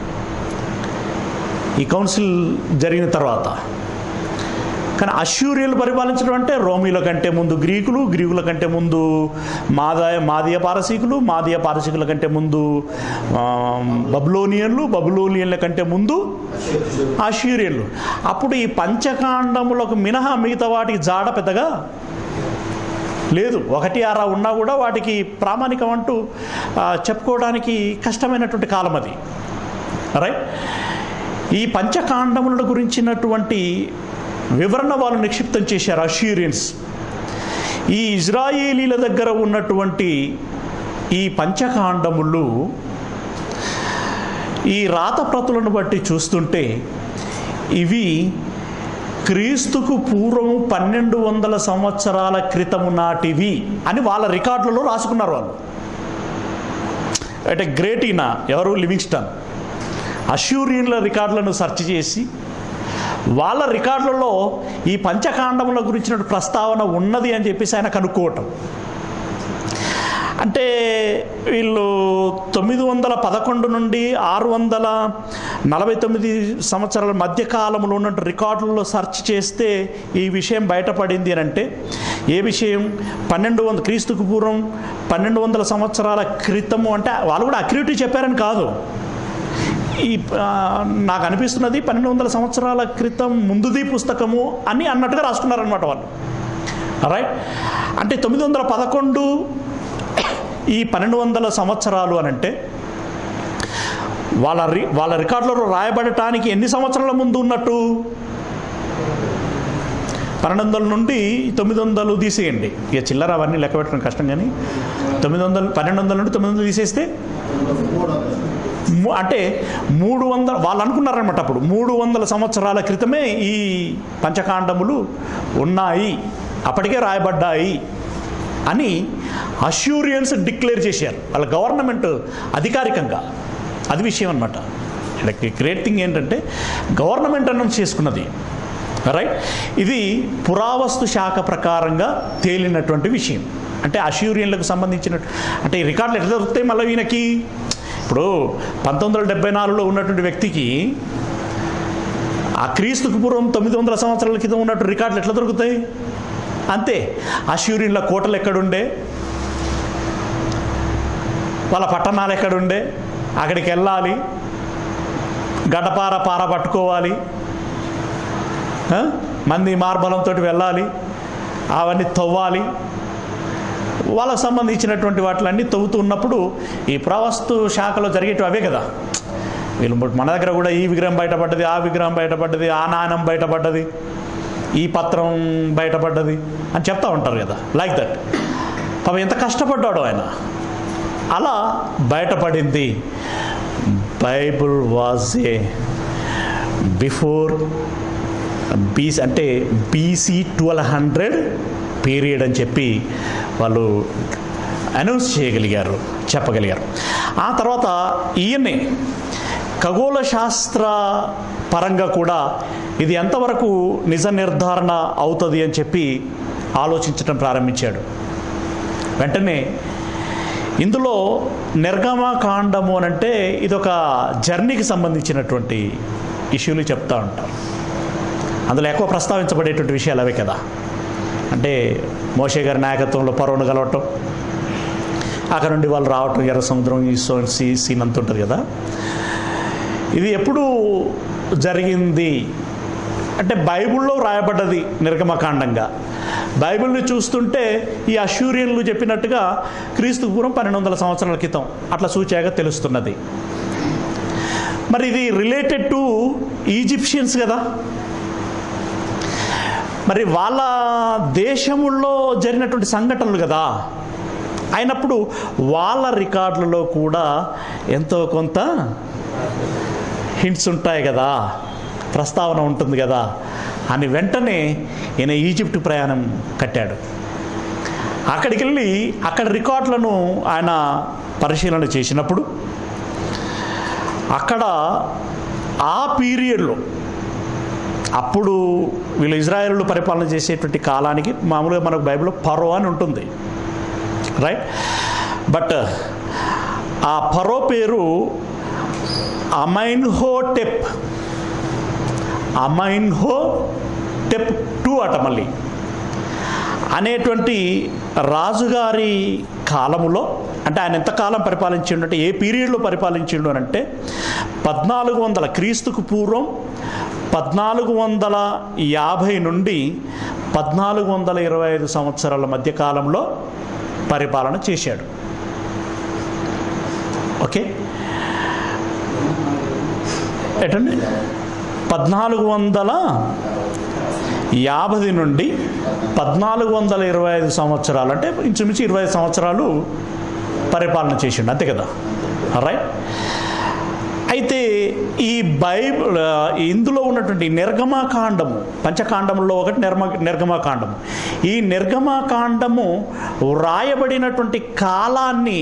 ఈ కౌన్సిల్ జరిగిన తర్వాత కానీ అశ్యూరియలు పరిపాలించడం అంటే రోమీల కంటే ముందు గ్రీకులు గ్రీకుల కంటే ముందు మాదాయ మాదీయ పారసీకులు మాదీయ పారసీకుల కంటే ముందు ఆ, బబులోనియన్లు బబులోనియన్ల కంటే ముందు అశ్యూరియన్లు అప్పుడు ఈ పంచకాండములకు మినహా మిగతా వాటికి జాడ పెద్దగా లేదు ఒకటి అరా ఉన్నా కూడా వాటికి ప్రామాణికం అంటూ ఆ, చెప్పుకోవడానికి కష్టమైనటువంటి కాలం అది రైట్ ఈ పంచకాండముల గురించినటువంటి వివరణ వాళ్ళు నిక్షిప్తం చేశారు అష్యూరియన్స్ ఈ ఇజ్రాయేలీల దగ్గర ఉన్నటువంటి ఈ పంచకాండములు ఈ రాత ప్రతులను బట్టి చూస్తుంటే ఇవి క్రీస్తుకు పూర్వం పన్నెండు వందల సంవత్సరాల క్రితము నాటివి అని వాళ్ళ రికార్డులలో రాసుకున్నారు వాళ్ళు అంటే గ్రేట్ ఈయన ఎవరు లివింగ్స్టన్ అష్యూరియన్ల రికార్డులను సెర్చ్ చేసి వాళ్ళ రికార్డులలో ఈ పంచకాండముల గురించిన ప్రస్తావన ఉన్నది అని చెప్పేసి ఆయన కనుక్కోవటం అంటే వీళ్ళు తొమ్మిది వందల పదకొండు నుండి ఆరు వందల నలభై తొమ్మిది సంవత్సరాల మధ్య కాలంలో ఉన్న రికార్డులలో సెర్చ్ చేస్తే ఈ విషయం బయటపడింది అని అంటే ఏ విషయం పన్నెండు వందల క్రీస్తుకు పూర్వం పన్నెండు వందల సంవత్సరాల క్రితము అంటే వాళ్ళు కూడా అక్యూరిటీ చెప్పారని కాదు ఈ ఆ, నాకు అనిపిస్తున్నది పన్నెండు వందల సంవత్సరాల క్రితం ముందుది పుస్తకము అని అన్నట్టుగా రాసుకున్నారనమాట వాళ్ళు రైట్ అంటే తొమ్మిది వందల పదకొండు ఈ పన్నెండు వందల సంవత్సరాలు అని అంటే వాళ్ళ రి వాళ్ళ రికార్డులలో రాయబడటానికి ఎన్ని సంవత్సరాల ముందు ఉన్నట్టు పన్నెండు వందల నుండి తొమ్మిది వందలు తీసేయండి ఇక చిల్లర అవన్నీ లెక్క పెట్టడం కష్టం కానీ తొమ్మిది వందలు పన్నెండు వందల నుండి తొమ్మిది వందలు తీసేస్తే ము- అంటే మూడు వందల వాళ్ళు అనుకున్నారనమాట అప్పుడు మూడు వందల సంవత్సరాల క్రితమే ఈ పంచకాండములు ఉన్నాయి అప్పటికే రాయబడ్డాయి అని అష్యూరియన్స్ డిక్లేర్ చేశారు వాళ్ళ గవర్నమెంట్ అధికారికంగా అది విషయం అనమాట ఇక్కడ గ్రేట్ థింగ్ ఏంటంటే గవర్నమెంట్ అనౌన్స్ చేసుకున్నది రైట్ ఇది పురావస్తు శాఖ ప్రకారంగా తేలినటువంటి విషయం అంటే అష్యూరియన్లకు సంబంధించిన అంటే ఈ రికార్డులు ఎట్లా దొరుకుతాయి మళ్ళీ ఈయనకి ఇప్పుడు పంతొమ్మిది వందల డెబ్బై నాలుగులో ఉన్నటువంటి వ్యక్తికి ఆ క్రీస్తుకు పూర్వం తొమ్మిది వందల సంవత్సరాల క్రితం ఉన్నట్టు రికార్డులు ఎట్లా దొరుకుతాయి అంతే అష్యూరియన్ల కోటలు ఎక్కడుండే వాళ్ళ పట్టణాలు ఎక్కడుండే అక్కడికి వెళ్ళాలి గడపార పార పట్టుకోవాలి ఆ? మంది మార్బలంతో వెళ్ళాలి అవన్నీ తవ్వాలి వాళ్ళకు సంబంధించినటువంటి వాటిలన్నీ తవ్వుతూ ఉన్నప్పుడు ఈ పురావస్తు శాఖలో జరిగేటివి అవే కదా వీళ్ళు మన దగ్గర కూడా ఈ విగ్రహం బయటపడ్డది ఆ విగ్రహం బయటపడ్డది ఆ నాణం బయటపడ్డది ఈ పత్రం బయటపడ్డది అని చెప్తా ఉంటారు కదా లైక్ దట్ పాపం ఎంత కష్టపడ్డాడు ఆయన అలా బయటపడింది Bible was a before BC అంటే బీసీ ట్వెల్వ్ హండ్రెడ్ పీరియడ్ అని చెప్పి వాళ్ళు అనౌన్స్ చేయగలిగారు చెప్పగలిగారు ఆ తర్వాత ఈయన్ని ఖగోళ శాస్త్ర పరంగా కూడా ఇది ఎంతవరకు నిజ నిర్ధారణ అవుతుంది అని చెప్పి ఆలోచించడం ప్రారంభించాడు వెంటనే ఇందులో నిర్గమకాండము అని అంటే ఇదొక జర్నీకి సంబంధించినటువంటి ఇష్యూలు చెప్తా ఉంటారు అందులో ఎక్కువ ప్రస్తావించబడేటువంటి విషయాలు అవే కదా అంటే మోషే గారి నాయకత్వంలో పర్వను కలవటం అక్కడ నుండి వాళ్ళు రావటం ఎర్ర సముద్రం ఈ సో సీ సీన్ అంత ఉంటుంది కదా ఇది ఎప్పుడు జరిగింది అంటే బైబిల్లో రాయబడ్డది నిర్గమకాండంగా బైబిల్ని చూస్తుంటే ఈ అష్యూరియన్లు చెప్పినట్టుగా క్రీస్తు పూర్వం పన్నెండు వందల సంవత్సరాల క్రితం అట్లా సూచాగా తెలుస్తున్నది మరి ఇది రిలేటెడ్ టు ఈజిప్షియన్స్ కదా మరి వాళ్ళ దేశముల్లో జరిగినటువంటి సంఘటనలు కదా అయినప్పుడు వాళ్ళ రికార్డులలో కూడా ఎంతో కొంత హింట్స్ ఉంటాయి కదా ప్రస్తావన ఉంటుంది కదా అని వెంటనే ఈయన ఈజిప్ట్ ప్రయాణం కట్టాడు అక్కడికి వెళ్ళి అక్కడ రికార్డులను ఆయన పరిశీలన చేసినప్పుడు అక్కడ ఆ పీరియడ్లో అప్పుడు వీళ్ళు ఇజ్రాయేలు పరిపాలన చేసేటువంటి కాలానికి మామూలుగా మనకు బైబిల్లో పరో అని ఉంటుంది రైట్ బట్ ఆ పరో పేరు అమైన్హో టెప్ అమైన్హో టెప్ టూ అట మళ్ళీ అనేటువంటి రాజుగారి కాలములో అంటే ఆయన ఎంతకాలం పరిపాలించిండు అంటే ఏ పీరియడ్లో పరిపాలించిండు అని అంటే పద్నాలుగు వందల క్రీస్తుకు పూర్వం పద్నాలుగు వందల యాభై నుండి పద్నాలుగు వందల ఇరవై ఐదు సంవత్సరాల మధ్య కాలంలో పరిపాలన చేశాడు ఓకే ఎటండి పద్నాలుగు వందల యాభై నుండి పద్నాలుగు వందల ఇరవై ఐదు సంవత్సరాలు అంటే ఇంచుమించు ఇరవై ఐదు సంవత్సరాలు పరిపాలన చేసిండు అంతే కదా రైట్ అయితే ఈ బైబిల్ ఆ, ఇందులో ఉన్నటువంటి నిర్గమాకాండము పంచకాండంలో ఒకటి నిర్మ నిర్గమాకాండము ఈ నిర్గమాకాండము వ్రాయబడినటువంటి కాలాన్ని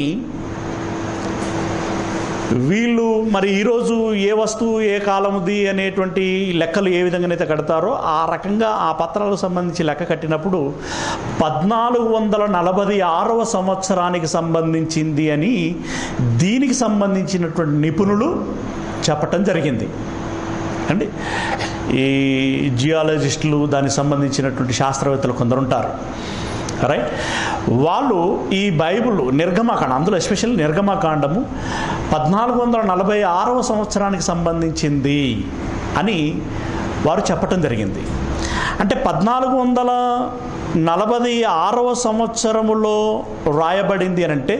వీళ్ళు మరి ఈరోజు ఏ వస్తువు ఏ కాలముది అనేటువంటి లెక్కలు ఏ విధంగానైతే కడతారో ఆ రకంగా ఆ పత్రాలకు సంబంధించి లెక్క కట్టినప్పుడు పద్నాలుగు వందల నలభై ఆరవ సంవత్సరానికి సంబంధించింది అని దీనికి సంబంధించినటువంటి నిపుణులు చెప్పటం జరిగింది అండి ఈ జియాలజిస్టులు దానికి సంబంధించినటువంటి శాస్త్రవేత్తలు కొందరు ఉంటారు రైట్ వాళ్ళు ఈ బైబిల్ నిర్గమాకాండం అందులో ఎస్పెషల్ నిర్గమాకాండము పద్నాలుగు వందల నలభై ఆరవ సంవత్సరానికి సంబంధించింది అని వారు చెప్పటం జరిగింది అంటే పద్నాలుగు వందల నలభై ఆరవ సంవత్సరములో రాయబడింది అని అంటే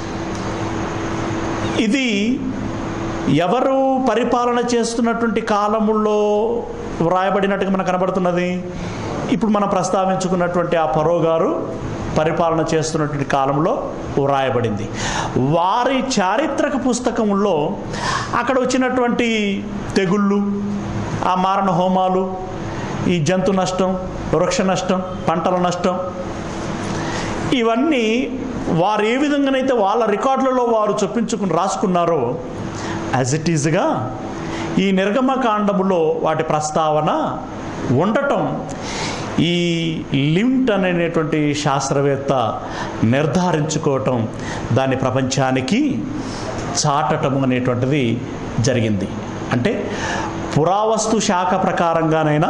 ఇది ఎవరు పరిపాలన చేస్తున్నటువంటి కాలముల్లో వ్రాయబడినట్టుగా మనకు కనబడుతున్నది ఇప్పుడు మనం ప్రస్తావించుకున్నటువంటి ఆ పరో గారు పరిపాలన చేస్తున్నటువంటి కాలంలో వ్రాయబడింది వారి చారిత్రక పుస్తకంలో అక్కడ వచ్చినటువంటి తెగుళ్ళు ఆ మారణ హోమాలు ఈ జంతు నష్టం వృక్ష నష్టం పంటల నష్టం ఇవన్నీ వారు ఏ విధంగానైతే వాళ్ళ రికార్డులలో వారు చొప్పించుకుని రాసుకున్నారో యాజ్ ఇట్ ఈజ్గా ఈ నిర్గమకాండములో వాటి ప్రస్తావన ఉండటం ఈ లింట్ అనేటువంటి శాస్త్రవేత్త నిర్ధారించుకోవటం దాన్ని ప్రపంచానికి చాటటం అనేటువంటిది జరిగింది అంటే పురావస్తు శాఖ ప్రకారంగానైనా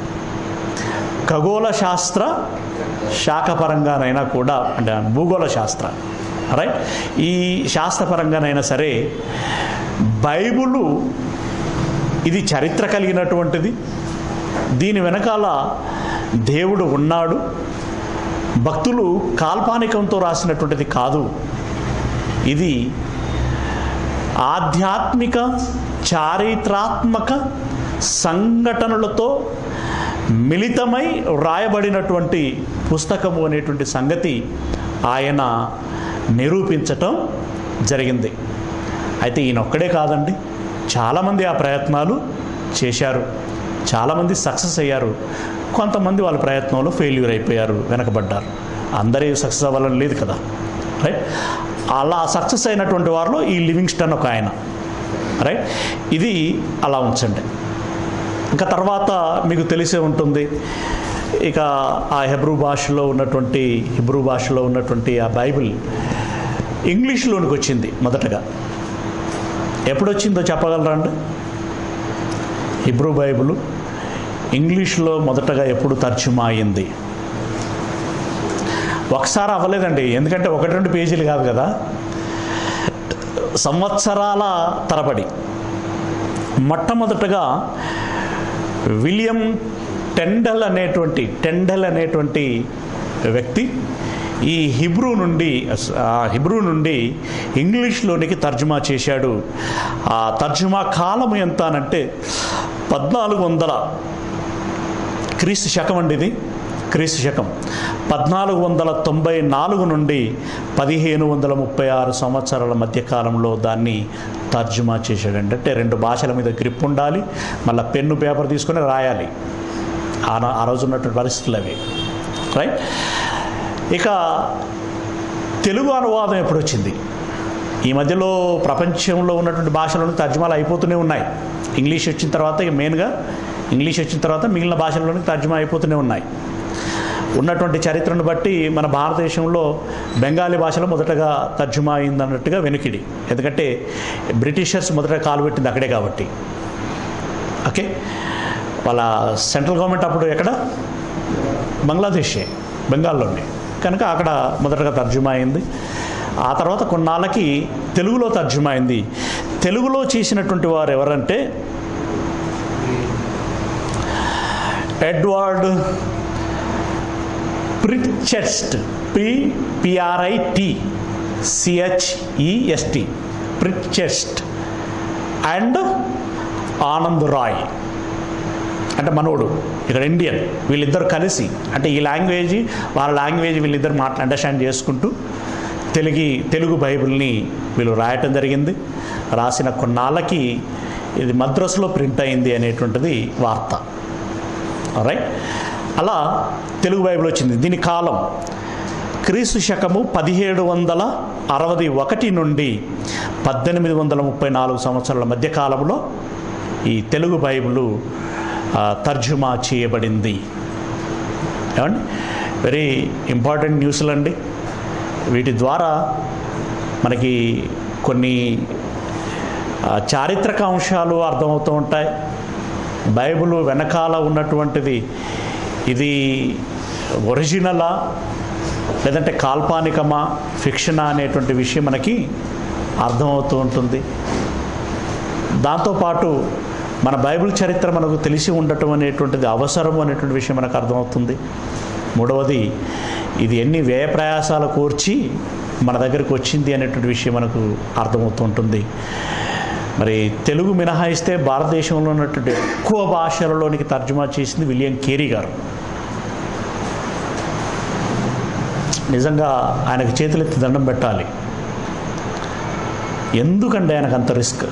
ఖగోళ శాస్త్ర శాఖపరంగానైనా కూడా అంటే భూగోళ శాస్త్ర రైట్ ఈ శాస్త్రపరంగానైనా సరే బైబులు ఇది చరిత్ర కలిగినటువంటిది దీని వెనకాల దేవుడు ఉన్నాడు భక్తులు కాల్పానికంతో రాసినటువంటిది కాదు ఇది ఆధ్యాత్మిక చారిత్రాత్మక సంఘటనలతో మిళితమై రాయబడినటువంటి పుస్తకము అనేటువంటి సంగతి ఆయన నిరూపించటం జరిగింది అయితే ఈయన ఒక్కడే కాదండి చాలామంది ఆ ప్రయత్నాలు చేశారు చాలామంది సక్సెస్ అయ్యారు కొంతమంది వాళ్ళ ప్రయత్నంలో ఫెయిల్యూర్ అయిపోయారు వెనకబడ్డారు అందరి సక్సెస్ అవ్వాలని లేదు కదా రైట్ అలా సక్సెస్ అయినటువంటి వారిలో ఈ లివింగ్స్టన్ ఒక ఆయన రైట్ ఇది అలా ఉంచండి ఇంకా తర్వాత మీకు తెలిసే ఉంటుంది ఇక ఆ హెబ్రూ భాషలో ఉన్నటువంటి హిబ్రూ భాషలో ఉన్నటువంటి ఆ బైబిల్ ఇంగ్లీష్లోనికి వచ్చింది మొదటగా ఎప్పుడు వచ్చిందో చెప్పగలరా అండి హిబ్రూ బైబిల్ ఇంగ్లీష్లో మొదటగా ఎప్పుడు తర్జుమా అయింది ఒకసారి అవ్వలేదండి ఎందుకంటే ఒకటి రెండు పేజీలు కాదు కదా సంవత్సరాల తరబడి మొట్టమొదటగా విలియం టెండల్ అనేటువంటి టెండల్ అనేటువంటి వ్యక్తి ఈ హిబ్రూ నుండి ఆ హిబ్రూ నుండి ఇంగ్లీష్లోనికి తర్జుమా చేశాడు ఆ తర్జుమా కాలం ఎంత అనంటే పద్నాలుగు వందల క్రీస్తు శకం అండి ఇది క్రీస్తు శకం పద్నాలుగు వందల తొంభై నాలుగు నుండి పదిహేను వందల ముప్పై ఆరు సంవత్సరాల మధ్య కాలంలో దాన్ని తర్జుమా చేశాడండి అంటే రెండు భాషల మీద గ్రిప్ ఉండాలి మళ్ళీ పెన్ను పేపర్ తీసుకొని రాయాలి ఆ నా- ఆ రోజు ఉన్నటువంటి పరిస్థితులు అవి రైట్ ఇక తెలుగు అనువాదం ఎప్పుడు వచ్చింది ఈ మధ్యలో ప్రపంచంలో ఉన్నటువంటి భాషలను తర్జుమాలు అయిపోతూనే ఉన్నాయి ఇంగ్లీష్ వచ్చిన తర్వాత ఇక మెయిన్గా ఇంగ్లీష్ వచ్చిన తర్వాత మిగిలిన భాషల్లోనికి తర్జుమా అయిపోతూనే ఉన్నాయి ఉన్నటువంటి చరిత్రను బట్టి మన భారతదేశంలో బెంగాలీ భాషలో మొదటగా తర్జుమా అయిందన్నట్టుగా వెనుకిడి ఎందుకంటే బ్రిటిషర్స్ మొదట కాలు పెట్టింది అక్కడే కాబట్టి ఓకే వాళ్ళ సెంట్రల్ గవర్నమెంట్ అప్పుడు ఎక్కడ బంగ్లాదేశే బెంగాల్లోనే కనుక అక్కడ మొదటగా తర్జుమా అయింది ఆ తర్వాత కొన్నాళ్ళకి తెలుగులో తర్జుమా అయింది తెలుగులో చేసినటువంటి వారు ఎవరంటే Edward Pritchest P P R I T C H E S T Pritchest and Anand Rai అంటే మనోడు ఇక్కడ ఇండియన్ వీళ్ళిద్దరు కలిసి అంటే ఈ లాంగ్వేజ్ వాళ్ళ లాంగ్వేజ్ వీళ్ళిద్దరు మాట్లా అండర్స్టాండ్ చేసుకుంటూ తెలుగు తెలుగు బైబిల్ని వీళ్ళు రాయటం జరిగింది రాసిన కొన్నాళ్ళకి ఇది మద్రసులో ప్రింట్ అయింది అనేటువంటిది వార్త రైట్ అలా తెలుగు బైబిల్ వచ్చింది దీని కాలం క్రీస్తు శకము పదిహేడు వందల అరవై ఒకటి నుండి పద్దెనిమిది వందల ముప్పై నాలుగు సంవత్సరాల మధ్య కాలంలో ఈ తెలుగు బైబిల్ ఆ, తర్జుమా చేయబడింది ఏమండి వెరీ ఇంపార్టెంట్ న్యూస్లు అండి వీటి ద్వారా మనకి కొన్ని ఆ, చారిత్రక అంశాలు అర్థమవుతూ ఉంటాయి బైబిల్ వెనకాల ఉన్నటువంటిది ఇది ఒరిజినలా లేదంటే కాల్పానికమా ఫిక్షనా అనేటువంటి విషయం మనకి అర్థమవుతూ ఉంటుంది దాంతోపాటు మన బైబిల్ చరిత్ర మనకు తెలిసి ఉండటం అనేటువంటిది అవసరం అనేటువంటి విషయం మనకు అర్థమవుతుంది మూడవది ఇది ఎన్ని వ్యయ ప్రయాసాలు కూర్చి మన దగ్గరికి వచ్చింది అనేటువంటి విషయం మనకు అర్థమవుతూ ఉంటుంది మరి తెలుగు మినహాయిస్తే భారతదేశంలో ఉన్నటువంటి ఎక్కువ భాషలలోనికి తర్జుమా చేసింది విలియం కేరీ గారు నిజంగా ఆయనకు చేతులెత్తి దండం పెట్టాలి ఎందుకండి ఆయనకు అంత రిస్క్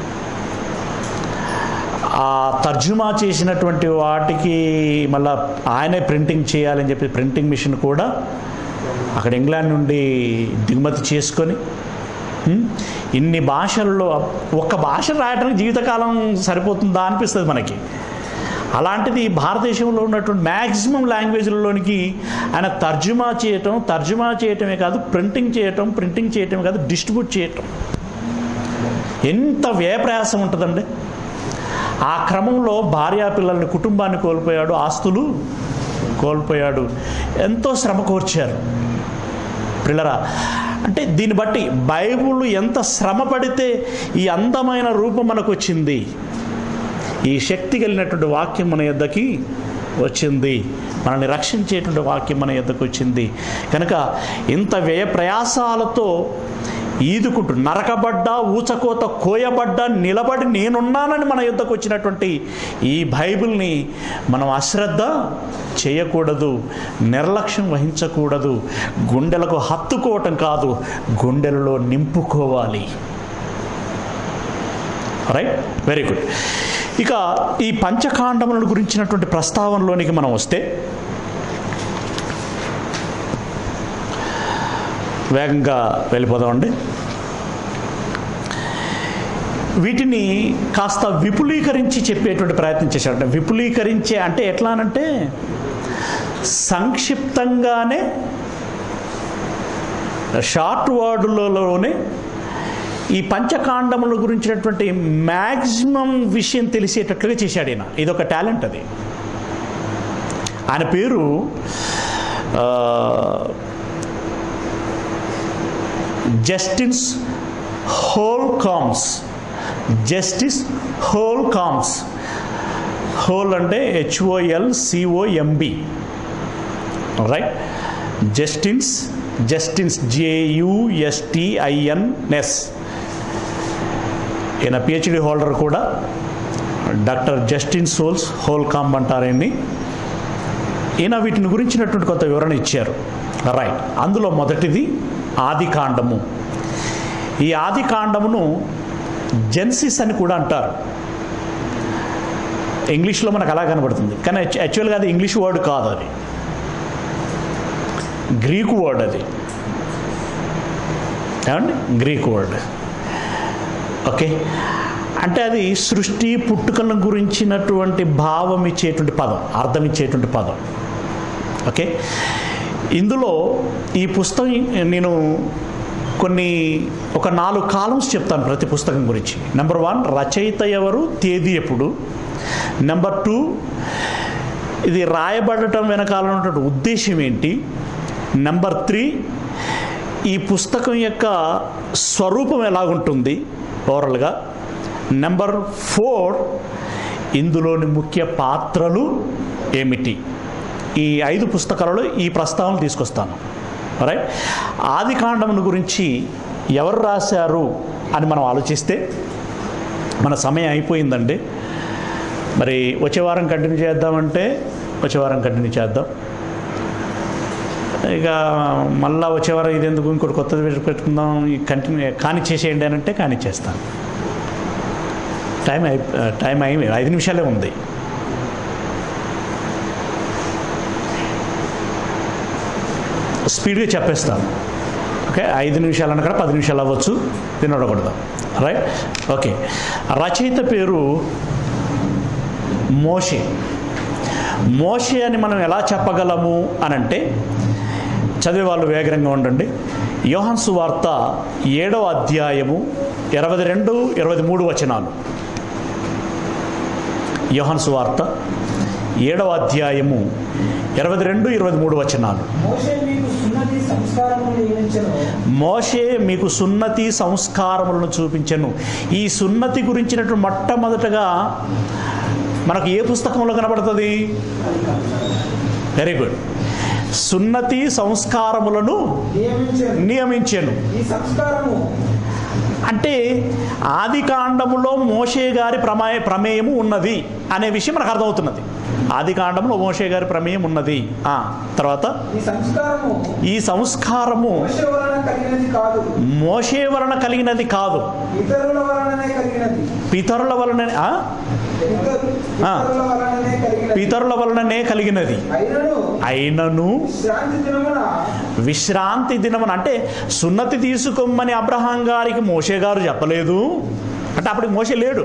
ఆ తర్జుమా చేసినటువంటి వాటికి మళ్ళా ఆయనే ప్రింటింగ్ చేయాలని చెప్పి ప్రింటింగ్ మిషన్ కూడా అక్కడ ఇంగ్లాండ్ నుండి దిగుమతి చేసుకొని హ్మ్, ఇన్ని భాషల్లో ఒక్క భాష రాయడానికి జీవితకాలం సరిపోతుందా అనిపిస్తుంది మనకి అలాంటిది భారతదేశంలో ఉన్నటువంటి మ్యాక్సిమం లాంగ్వేజ్లలోనికి ఆయన తర్జుమా చేయటం తర్జుమా చేయటమే కాదు ప్రింటింగ్ చేయటం ప్రింటింగ్ చేయటమే కాదు డిస్ట్రిబ్యూట్ చేయటం ఎంత వ్యయ ప్రయాసం ఉంటుందండి ఆ క్రమంలో భార్యా పిల్లల్ని కుటుంబాన్ని కోల్పోయాడు ఆస్తులు కోల్పోయాడు ఎంతో శ్రమ కోర్చారు పిల్లరా అంటే దీన్ని బట్టి బైబుల్ ఎంత శ్రమ పడితే ఈ అందమైన రూపం మనకు వచ్చింది ఈ శక్తి కలిగినటువంటి వాక్యం మన యొద్దకి వచ్చింది మనల్ని రక్షించేటువంటి వాక్యం మన యొద్దకు వచ్చింది కనుక ఇంత వ్యయ ప్రయాసాలతో ఈదుకుంటూ నరకబడ్డా ఊచకోత కోయబడ్డా నిలబడి నేనున్నానని మన యుద్ధకు వచ్చినటువంటి ఈ బైబిల్ని మనం అశ్రద్ధ చేయకూడదు నిర్లక్ష్యం వహించకూడదు గుండెలకు హత్తుకోవటం కాదు గుండెలలో నింపుకోవాలి రైట్ వెరీ గుడ్ ఇక ఈ పంచకాండములను గురించినటువంటి ప్రస్తావనలోనికి మనం వస్తే వేగంగా వెళ్ళిపోదామండి వీటిని కాస్త విపులీకరించి చెప్పేటువంటి ప్రయత్నం చేశాడు అంటే విపులీకరించే అంటే ఎట్లా అనంటే సంక్షిప్తంగానే షార్ట్ వర్డ్లలోనే ఈ పంచకాండముల గురించినటువంటి మ్యాక్సిమం విషయం తెలిసేటట్లుగా చేశాడు ఈయన ఇదొక టాలెంట్ అది ఆయన పేరు ఆ, జస్టిన్స్ whole comms justice whole comms whole అంటే హెచ్ఓఎల్ సిఓఎంబి రైట్ జస్టిన్స్ జస్టిన్స్ జేయుఎస్టిఐఎన్ఎస్ ఈయన పిహెచ్డి హోల్డర్ కూడా doctor Justin souls whole com అంటారండి ఈయన వీటిని గురించినటువంటి కొంత వివరణ ఇచ్చారు రైట్ అందులో మొదటిది ఆది కాండము ఈ ఆది కాండమును జెన్సిస్ అని కూడా అంటారు ఇంగ్లీష్లో మనకు అలా కనబడుతుంది కానీ యాక్చు- యాక్చువల్గా అది ఇంగ్లీష్ వర్డ్ కాదు అది గ్రీకు వర్డ్ అది ఏమండి గ్రీక్ వర్డ్ ఓకే అంటే అది సృష్టి పుట్టుకల గురించినటువంటి భావం ఇచ్చేటువంటి పదం అర్థం ఇచ్చేటువంటి పదం ఓకే ఇందులో ఈ పుస్తకం నేను కొన్ని ఒక నాలుగు కాలమ్స్ చెప్తాను ప్రతి పుస్తకం గురించి నెంబర్ వన్ రచయిత ఎవరు తేదీ ఎప్పుడు నెంబర్ టూ ఇది రాయబడటం వెనకాల ఉన్నటువంటి ఉద్దేశం ఏంటి నెంబర్ త్రీ ఈ పుస్తకం యొక్క స్వరూపం ఎలాగుంటుంది ఓవరాల్గా నెంబర్ ఫోర్ ఇందులోని ముఖ్య పాత్రలు ఏమిటి ఈ ఐదు పుస్తకాలలో ఈ ప్రస్తావన తీసుకొస్తాను రైట్ ఆది కాండమును గురించి ఎవరు రాశారు అని మనం ఆలోచిస్తే మన సమయం అయిపోయిందండి మరి వచ్చే వారం కంటిన్యూ చేద్దామంటే వచ్చే వారం కంటిన్యూ చేద్దాం ఇక మళ్ళా వచ్చే వారం ఇది ఎందుకు ఇంకోటి కొత్తది పెట్టి- పెట్టుకుందాం ఈ కంటిన్యూ కాని చేసేయండి అని అంటే కాని చేస్తాను టైం అయి టైం అయి ఐదు నిమిషాలే ఉంది స్పీడ్గా చెప్పేస్తాను ఓకే ఐదు నిమిషాలు అన్న పది నిమిషాలు అవ్వచ్చు తినడకూడదు రైట్ ఓకే రచయిత పేరు మోషే మోషే అని మనం ఎలా చెప్పగలము అని అంటే చదివే వాళ్ళు వేగరంగా ఉండండి యోహన్ సువార్త ఏడవ అధ్యాయము ఇరవై రెండు ఇరవై మూడు వచనాలు యోహన్ సువార్త ఏడవ అధ్యాయము ఇరవై రెండు ఇరవై మూడు వచనాలు మోషే మీకు సున్నతి సంస్కారమును నియమించెను మోషే మీకు సున్నతి సంస్కారములను చూపించను ఈ సున్నతి గురించినటువంటి మొట్టమొదటగా మనకు ఏ పుస్తకంలో కనబడుతుంది వెరీ గుడ్ సున్నతి సంస్కారములను నియమించెను నియమించెను ఈ సంస్కారము అంటే ఆది కాండములో మోషే గారి ప్రమేయ ప్రమేయము ఉన్నది అనే విషయం మనకు అర్థమవుతున్నది ఆది కాండంలో మోషే గారి ప్రమేయం ఉన్నది ఆ, తర్వాత ఈ సంస్కారము ఈ సంస్కారము మోషే వలన కలిగినది కాదు మోషే వలన కలిగినది కాదు ఇతరుల వలననే కలిగినది పితరుల వలన ఆ? ఇతరు- ఆ. ఇతరుల వలననే కలిగినది పితరుల వలననే కలిగినది అయినను అయినను విశ్రాంతి దినమున విశ్రాంతి దినమున అంటే సున్నతి తీసుకోమని అబ్రహాం గారికి మోషే గారు చెప్పలేదు అంటే అప్పటికి మోషే లేడు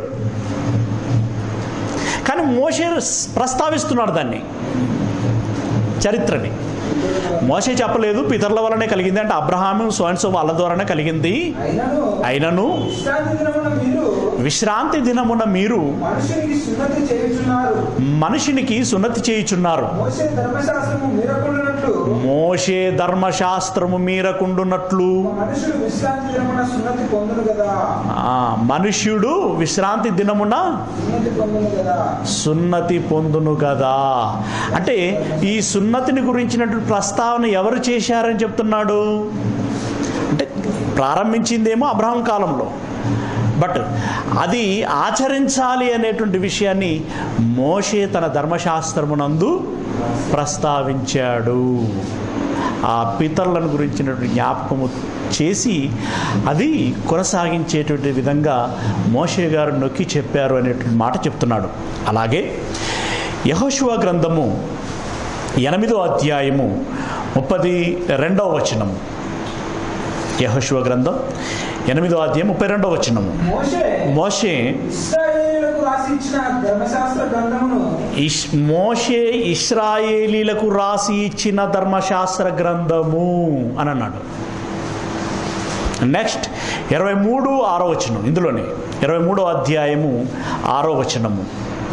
కానీ మోషే ప్రస్తావిస్తున్నాడు దాన్ని చరిత్రని మోషే చెప్పలేదు పితరుల వలనే కలిగింది అంటే అబ్రహాము సోన్సో వాళ్ళ ద్వారానే కలిగింది అయినను అయినను విశ్రాంతి దినమున మీరు విశ్రాంతి దినమున మీరు మనుషునికి సున్నతి చేయుచున్నారు మనిషినికి సున్నతి చేయుచున్నారు మోసే ధర్మశాస్త్రము మీరకుండానట్లు మోషే ధర్మశాస్త్రము మీరకుండునట్లు మనుషులు విశ్రాంతి దినమున సున్నతి పొందును కదా ఆ, మనుష్యుడు విశ్రాంతి దినమున సున్నతి పొందును కదా సున్నతి పొందును కదా అంటే ఈ సున్నతిని గురించినటువంటి ప్రస్తావన ఎవరు చేశారని చెప్తున్నాడు అంటే ప్రారంభించిందేమో అబ్రహం కాలంలో బట్ అది ఆచరించాలి అనేటువంటి విషయాన్ని మోషే తన ధర్మశాస్త్రమునందు ప్రస్తావించాడు ఆ పితరులను గురించినటువంటి జ్ఞాపకము చేసి అది కొనసాగించేటువంటి విధంగా మోషే గారు నొక్కి చెప్పారు అనేటువంటి మాట చెప్తున్నాడు అలాగే యహోశువ గ్రంథము ఎనిమిదో అధ్యాయము ముప్పది రెండవ వచనము యహోశువ గ్రంథం ఎనిమిదో అధ్యాయం ముప్పై రెండవ వచనము మోషే మోషే ఇస్రాయేలులకు రాసి ఇచ్చిన ధర్మశాస్త్ర గ్రంథమును ఇష్ మోషే ఇస్రాయేలీలకు రాసి ఇచ్చిన ధర్మశాస్త్ర గ్రంథము అని అన్నాడు నెక్స్ట్ ఇరవై మూడు ఆరో వచనం ఇందులోనే ఇరవై మూడో అధ్యాయము ఆరో వచనము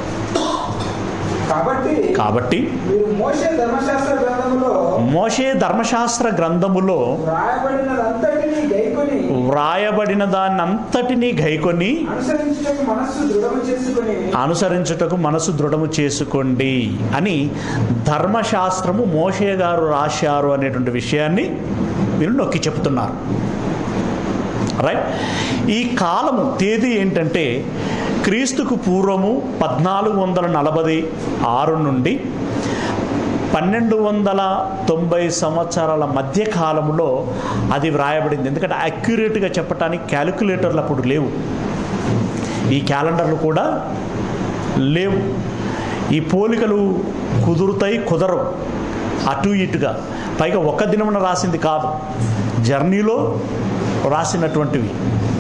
కాబట్టి కాబట్టి మీరు మోషే ధర్మశాస్త్ర గ్రంథములో మోషే ధర్మశాస్త్ర గ్రంథములో రాయబడినదంతటినీ గైకొని వ్రాయబడిన దాన్నంతటినీ గైకొని అనుసరించుటకు మనస్సు దృఢము చేసుకొని అనుసరించుటకు మనసు దృఢము చేసుకోండి అని ధర్మశాస్త్రము మోషే గారు రాశారు అనేటువంటి విషయాన్ని వీళ్ళు నొక్కి చెప్తున్నారు రైట్ ఈ కాలము తేదీ ఏంటంటే క్రీస్తుకు పూర్వము పద్నాలుగు వందల నలభై ఆరు నుండి పన్నెండు వందల తొంభై సంవత్సరాల మధ్య కాలంలో అది వ్రాయబడింది ఎందుకంటే అక్యురేట్గా చెప్పడానికి క్యాలిక్యులేటర్లు అప్పుడు లేవు ఈ క్యాలెండర్లు కూడా లేవు ఈ పోలికలు కుదురుతాయి కుదరవు అటు ఇటుగా పైగా ఒక్క దినమున రాసింది కాదు జర్నీలో రాసినటువంటివి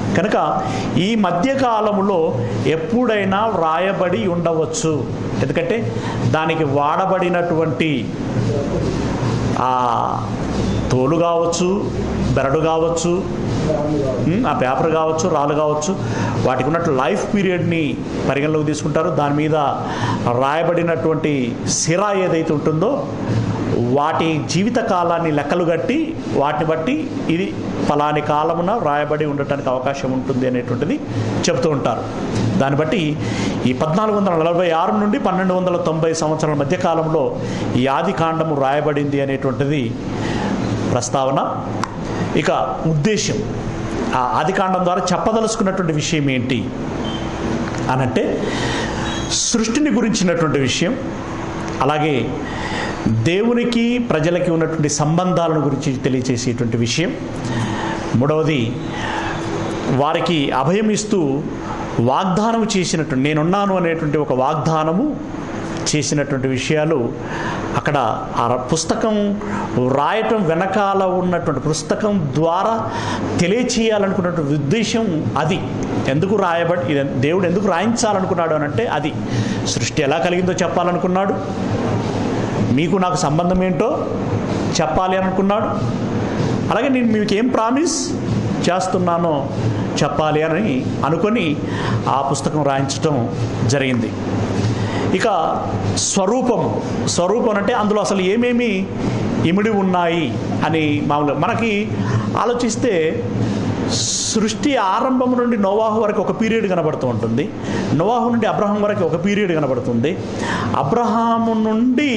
కనుక ఈ మధ్యకాలంలో ఎప్పుడైనా వ్రాయబడి ఉండవచ్చు ఎందుకంటే దానికి వాడబడినటువంటి ఆ తోలు కావచ్చు బెరడు కావచ్చు ఉమ్, ఆ పేపర్ కావచ్చు రాళ్ళు కావచ్చు వాటికి ఉన్నట్టు లైఫ్ పీరియడ్ని పరిగణలోకి తీసుకుంటారు దాని మీద రాయబడినటువంటి సిర ఏదైతే ఉంటుందో వాటి జీవిత కాలాన్ని లెక్కలు కట్టి వాటిని బట్టి ఇది ఫలాని కాలమున రాయబడి ఉండటానికి అవకాశం ఉంటుంది అనేటువంటిది చెబుతూ ఉంటారు దాన్ని బట్టి ఈ పద్నాలుగు వందల నలభై ఆరు నుండి పన్నెండు వందల తొంభై సంవత్సరాల మధ్య కాలంలో ఈ ఆది కాండము రాయబడింది అనేటువంటిది ప్రస్తావన ఇక ఉద్దేశం ఆ ఆదికాండం ద్వారా చెప్పదలుచుకున్నటువంటి విషయం ఏంటి అనంటే సృష్టిని గురించినటువంటి విషయం అలాగే దేవునికి ప్రజలకి ఉన్నటువంటి సంబంధాలను గురించి తెలియచేసేటువంటి విషయం మూడవది వారికి అభయం ఇస్తూ వాగ్దానం చేసినటువంటి నేనున్నాను అనేటువంటి ఒక వాగ్దానము చేసినటువంటి విషయాలు అక్కడ ఆ పుస్తకం రాయటం వెనకాల ఉన్నటువంటి పుస్తకం ద్వారా తెలియచేయాలనుకున్నటువంటి ఉద్దేశం అది ఎందుకు రాయబడి ఇది దేవుడు ఎందుకు రాయించాలనుకున్నాడు అని అంటే అది సృష్టి ఎలా కలిగిందో చెప్పాలనుకున్నాడు మీకు నాకు సంబంధం ఏంటో చెప్పాలి అనుకున్నాడు అలాగే నేను మీకు ఏం ప్రామిస్ చేస్తున్నానో చెప్పాలి అని అనుకొని ఆ పుస్తకం రాయించటం జరిగింది ఇక స్వరూపం స్వరూపం అంటే అందులో అసలు ఏమేమి ఇమిడి ఉన్నాయి అని మామూలుగా మనకి ఆలోచిస్తే సృష్టి ఆరంభం నుండి నోవాహు వరకు ఒక పీరియడ్ కనబడుతూ ఉంటుంది నోవాహు నుండి అబ్రహాం వరకు ఒక పీరియడ్ కనబడుతుంది అబ్రహాము నుండి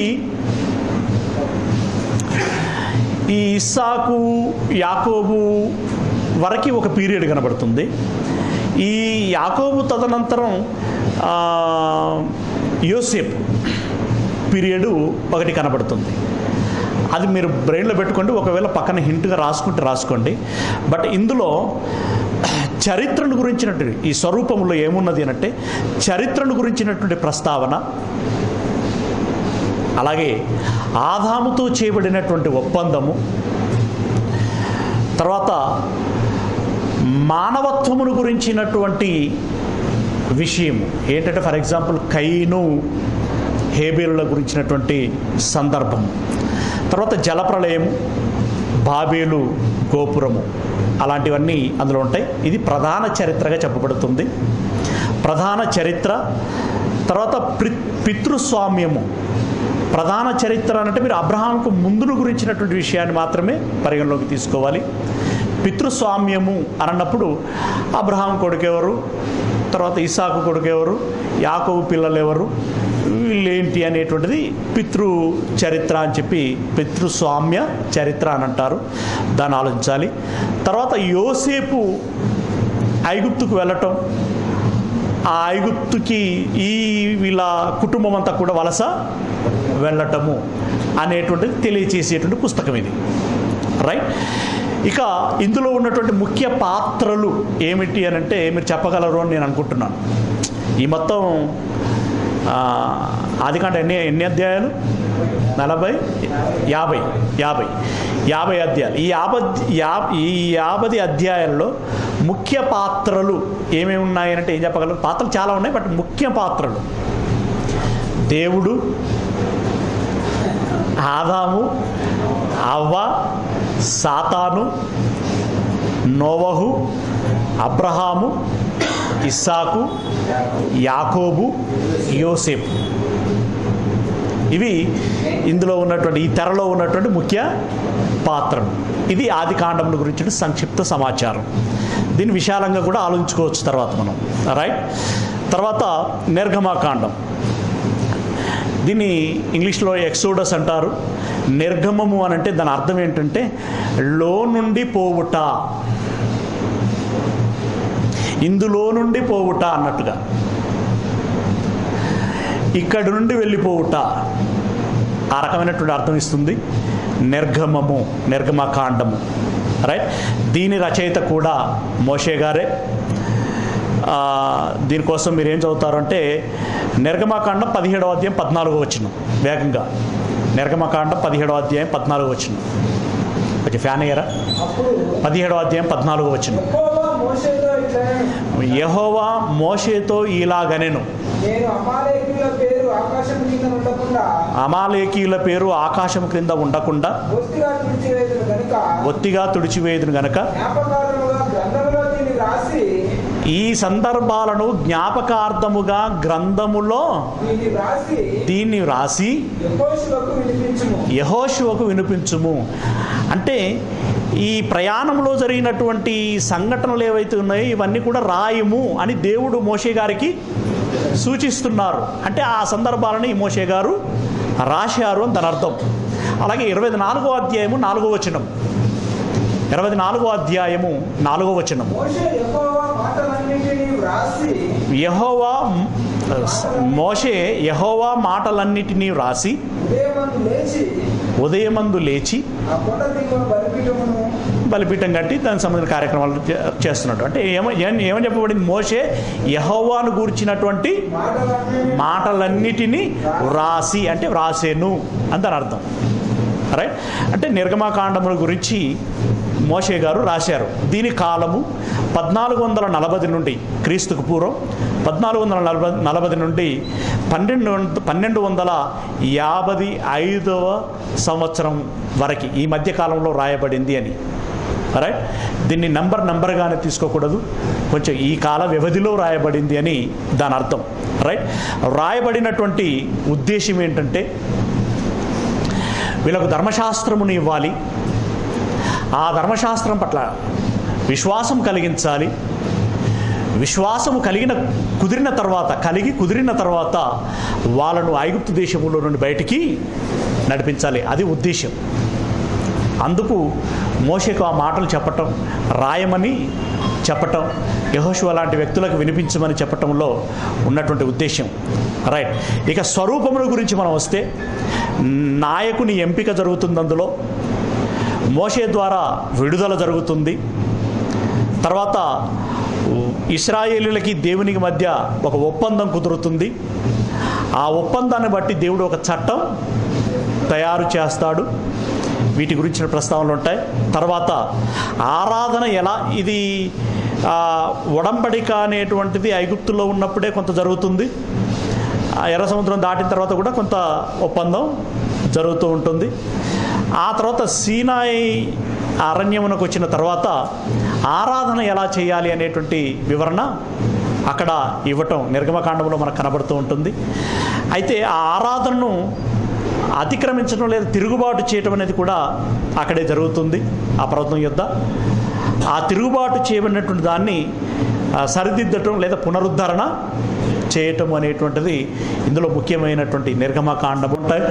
ఈ ఇస్సాకు యాకోబు వరకు ఒక పీరియడ్ కనబడుతుంది ఈ యాకోబు తదనంతరం ఆ, యోసేపు పీరియడ్ ఒకటి కనబడుతుంది అది మీరు బ్రెయిన్లో పెట్టుకోండి ఒకవేళ పక్కన హింట్గా రాసుకుంటే రాసుకోండి బట్ ఇందులో చరిత్రను గురించినటువంటి ఈ స్వరూపంలో ఏమున్నది అంటే చరిత్రను గురించినటువంటి ప్రస్తావన అలాగే ఆదాముతో చేయబడినటువంటి ఒప్పందము తర్వాత మానవత్వమును గురించినటువంటి విషయము ఏంటంటే ఫర్ ఎగ్జాంపుల్ కైను హేబేలుల గురించినటువంటి సందర్భం తర్వాత జలప్రలయము బాబేలు గోపురము అలాంటివన్నీ అందులో ఉంటాయి ఇది ప్రధాన చరిత్రగా చెప్పబడుతుంది ప్రధాన చరిత్ర తర్వాత పృ పితృస్వామ్యము ప్రధాన చరిత్ర అంటే మీరు అబ్రహాంకు ముందును గురించినటువంటి విషయాన్ని మాత్రమే పరిగణలోకి తీసుకోవాలి పితృస్వామ్యము అని అన్నప్పుడు అబ్రహాం కొడుకెవరు తర్వాత ఇసాకు కొడుకెవరు యాకోబు పిల్లలు ఎవరు వీళ్ళేంటి అనేటువంటిది పితృ చరిత్ర అని చెప్పి పితృస్వామ్య చరిత్ర అని అంటారు దాన్ని ఆలోచించాలి తర్వాత యోసేపు ఐగుప్తుకు వెళ్ళటం ఆ ఐగుప్తుకి ఈ వీళ్ళ కుటుంబం అంతా కూడా వలస వెళ్ళటము అనేటువంటిది తెలియచేసేటువంటి పుస్తకం ఇది రైట్ ఇక ఇందులో ఉన్నటువంటి ముఖ్య పాత్రలు ఏమిటి అని అంటే మీరు చెప్పగలరు అని నేను అనుకుంటున్నాను ఈ మొత్తం ఆ, ఆదికాండ ఎన్ని ఎన్ని అధ్యాయాలు నలభై యాభై యాభై యాభై అధ్యాయాలు ఈ యాభై యా ఈ యాభై అధ్యాయాల్లో ముఖ్య పాత్రలు ఏమేమి ఉన్నాయంటే ఏం చెప్పగలరు పాత్రలు చాలా ఉన్నాయి బట్ ముఖ్య పాత్రలు దేవుడు ఆదాము అవ్వ సాతాను నోవహు అబ్రహాము ఇస్సాకు యాకోబు యోసేపు ఇవి ఇందులో ఉన్నటువంటి ఈ తెరలో ఉన్నటువంటి ముఖ్య పాత్రలు ఇది ఆది కాండముల గురించిన సంక్షిప్త సమాచారం దీన్ని విశాలంగా కూడా ఆలోచించుకోవచ్చు తర్వాత మనం రైట్ తర్వాత నిర్గమాకాండం దీన్ని ఇంగ్లీష్లో ఎక్సోడస్ అంటారు నిర్గమము అని అంటే దాని అర్థం ఏంటంటే లో నుండి పోవుట ఇందులో నుండి పోవుట అన్నట్టుగా ఇక్కడి నుండి వెళ్ళిపోవుట ఆ రకమైనటువంటి అర్థం ఇస్తుంది నిర్గమము నిర్గమకాండము రైట్ దీని రచయిత కూడా మోషే గారే ఆ, దీనికోసం మీరు ఏం చదువుతారంటే నిర్గమకాండం పదిహేడవ అధ్యాయం పద్నాలుగో వచ్చిన వేగంగా నిర్గమకాండం పదిహేడవ అధ్యాయం పద్నాలుగో వచ్చిన కొంచెం ఫ్యాన్ అయ్యారా అప్పుడు పదిహేడవ అధ్యాయం పద్నాలుగో వచ్చిన యెహోవా మోషేతో ఇట్లనెను యహోవా మోషేతో ఇలాగనెను నేను అమాలేకుల పేరు ఆకాశం కింద ఉండకుండా అమాలేకీల పేరు ఆకాశం క్రింద ఉండకుండా బొత్తిగా తుడిచివేదును కనుక ఒత్తిగా తుడిచివేయుదును గనక జ్ఞాపకాలముగా గ్రంథంలో దీన్ని రాసి ఈ సందర్భాలను జ్ఞాపకార్థముగా గ్రంథములో దీన్ని రాసి దీన్ని వ్రాసి యెహోషువకు వినిపించుము యహోశువకు వినిపించుము అంటే ఈ ప్రయాణంలో జరిగినటువంటి సంఘటనలు ఏవైతే ఉన్నాయో ఇవన్నీ కూడా రాయము అని దేవుడు మోషే గారికి సూచిస్తున్నారు అంటే ఆ సందర్భాలను ఈ మోషే గారు రాశారు అని దాని అర్థం అలాగే ఇరవై నాలుగో అధ్యాయము నాలుగో వచనం ఇరవై నాలుగో అధ్యాయము నాలుగో వచనం మోషే యెహోవా మాటలన్నిటినీ వ్రాసి యహోవా మోషే యహోవా మాటలన్నిటినీ వ్రాసి ఉదయమందు లేచి ఉదయమందు లేచి ఆ కొండ దిగువన బలిపీఠమును బలిపీఠం కట్టి దానికి సంబంధించిన కార్యక్రమాలు చే- చేస్తున్నాడు అంటే ఏమ ఏం- ఏమని చెప్పబడింది మోషే యహోవాను గూర్చినటువంటి మాటలన్నీ మాటలన్నిటినీ వ్రాసి అంటే వ్రాసేను అని దాని అర్థం రైట్ అంటే నిర్గమాకాండముల గురించి మోషే గారు రాశారు దీని కాలము పద్నాలుగు వందల నలభై నుండి క్రీస్తుకు పూర్వం పద్నాలుగు వందల నలభై నలభై నుండి పన్నెండు వంద- పన్నెండు వందల యాభై ఐదవ సంవత్సరం వరకు ఈ మధ్య కాలంలో రాయబడింది అని రైట్ దీన్ని నంబర్ నంబర్గానే తీసుకోకూడదు కొంచెం ఈ కాల వ్యవధిలో రాయబడింది అని దాని అర్థం రైట్ రాయబడినటువంటి ఉద్దేశం ఏంటంటే వీళ్ళకు ధర్మశాస్త్రమును ఇవ్వాలి ఆ ధర్మశాస్త్రం పట్ల విశ్వాసం కలిగించాలి విశ్వాసము కలిగిన కుదిరిన తర్వాత కలిగి కుదిరిన తర్వాత వాళ్ళను ఐగుప్తు దేశంలో నుండి బయటికి నడిపించాలి అది ఉద్దేశం అందుకు మోషకు ఆ మాటలు చెప్పటం రాయమని చెప్పటం యహోశివ లాంటి వ్యక్తులకు వినిపించమని చెప్పటంలో ఉన్నటువంటి ఉద్దేశం రైట్ ఇక స్వరూపముల గురించి మనం వస్తే నాయకుని ఎంపిక జరుగుతుంది అందులో మోషే ద్వారా విడుదల జరుగుతుంది తర్వాత ఇస్రాయేలీలకి దేవునికి మధ్య ఒక ఒప్పందం కుదురుతుంది ఆ ఒప్పందాన్ని బట్టి దేవుడు ఒక చట్టం తయారు చేస్తాడు వీటి గురించిన ప్రస్తావనలు ఉంటాయి తర్వాత ఆరాధన ఎలా ఇది ఆ, ఒడంబడిక అనేటువంటిది ఐగుప్తులో ఉన్నప్పుడే కొంత జరుగుతుంది ఆ ఎర్ర సముద్రం దాటిన తర్వాత కూడా కొంత ఒప్పందం జరుగుతూ ఉంటుంది ఆ తర్వాత సీనాయి అరణ్యమునకు వచ్చిన తర్వాత ఆరాధన ఎలా చేయాలి అనేటువంటి వివరణ అక్కడ ఇవ్వటం నిర్గమకాండంలో మనకు కనబడుతూ ఉంటుంది అయితే ఆ ఆరాధనను అతిక్రమించడం లేదా తిరుగుబాటు చేయటం అనేది కూడా అక్కడే జరుగుతుంది ఆ పర్వతం యొద్ద ఆ తిరుగుబాటు చేయబడినటువంటి దాన్ని ఆ, సరిదిద్దటం లేదా పునరుద్ధరణ చేయటం అనేటువంటిది ఇందులో ముఖ్యమైనటువంటి నిర్గమకాండం ఉంటాయి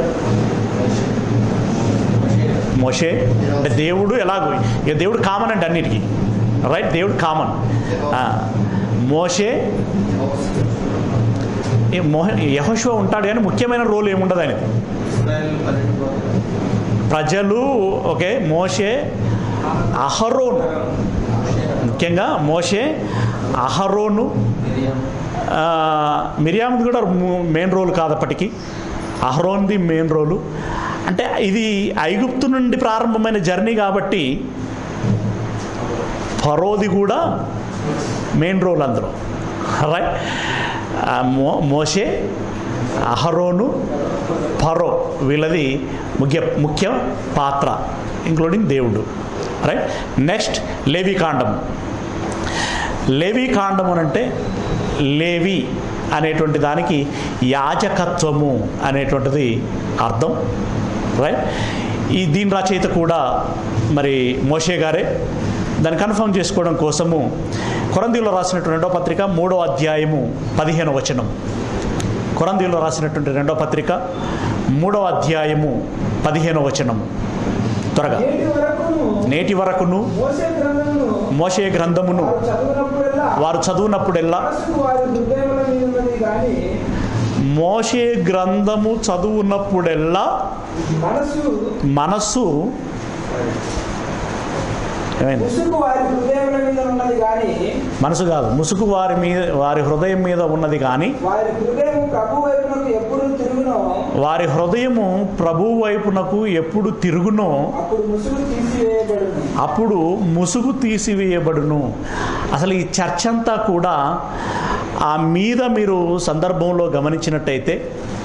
మోషే అంటే దేవుడు ఎలాగో ఇక దేవుడు కామన్ అంటే అన్నిటికీ రైట్ దేవుడు కామన్ మోషే ఈ మోహ యహోశివ ఉంటాడు కానీ ముఖ్యమైన రోల్ ఏముండదు ఆయనది ప్రజలు ఓకే మోషే అహరోన్ ముఖ్యంగా మోషే అహరోను ఆ, మిరియాముది కూడా మెయిన్ రోల్ కాదప్పటికి అహరోన్ది మెయిన్ రోలు అంటే ఇది ఐగుప్తు నుండి ప్రారంభమైన జర్నీ కాబట్టి ఫరోది కూడా మెయిన్ రోల్ అందులో రైట్ ఆ, మో మోషే అహరోను ఫరో వీళ్ళది ముఖ్య ముఖ్య పాత్ర ఇంక్లూడింగ్ దేవుడు రైట్ నెక్స్ట్ లేవి కాండము లేవి కాండము అంటే లేవి అనేటువంటి దానికి యాజకత్వము అనేటువంటిది అర్థం రైట్ ఈ దీని రచయిత కూడా మరి మోషే గారే దాన్ని కన్ఫర్మ్ చేసుకోవడం కోసము కొరందీలో రాసినటువంటి రెండో పత్రిక మూడో అధ్యాయము పదిహేను వచనం కొరందీలో రాసినటువంటి రెండో పత్రిక మూడో అధ్యాయము పదిహేను వచనం త్వరగా నేటి వరకును నేటి వరకును మోసే గ్రంథమును మోషే గ్రంథమును వారు చదువునప్పుడల్లా వారు చదువునప్పుడెల్లా మనసుకు వారి హృదయముల మీద ఉన్నది కానీ మోషే గ్రంథము చదువునప్పుడెల్లా మనసు మనస్సు ఏమైంది ముసుగు వారి హృదయముల మీద ఉన్నది కానీ మనసు కాదు ముసుగు వారి మీద వారి హృదయం మీద ఉన్నది కానీ వారి హృదయం ప్రభు వైపునకు ఎప్పుడు తిరుగునో వారి హృదయము ప్రభు వైపునకు ఎప్పుడు తిరుగునో అప్పుడు ముసుగు తీసివేయబడును అప్పుడు ముసుగు తీసివేయబడును అసలు ఈ చర్చ అంతా కూడా ఆ మీద మీరు సందర్భంలో గమనించినట్టయితే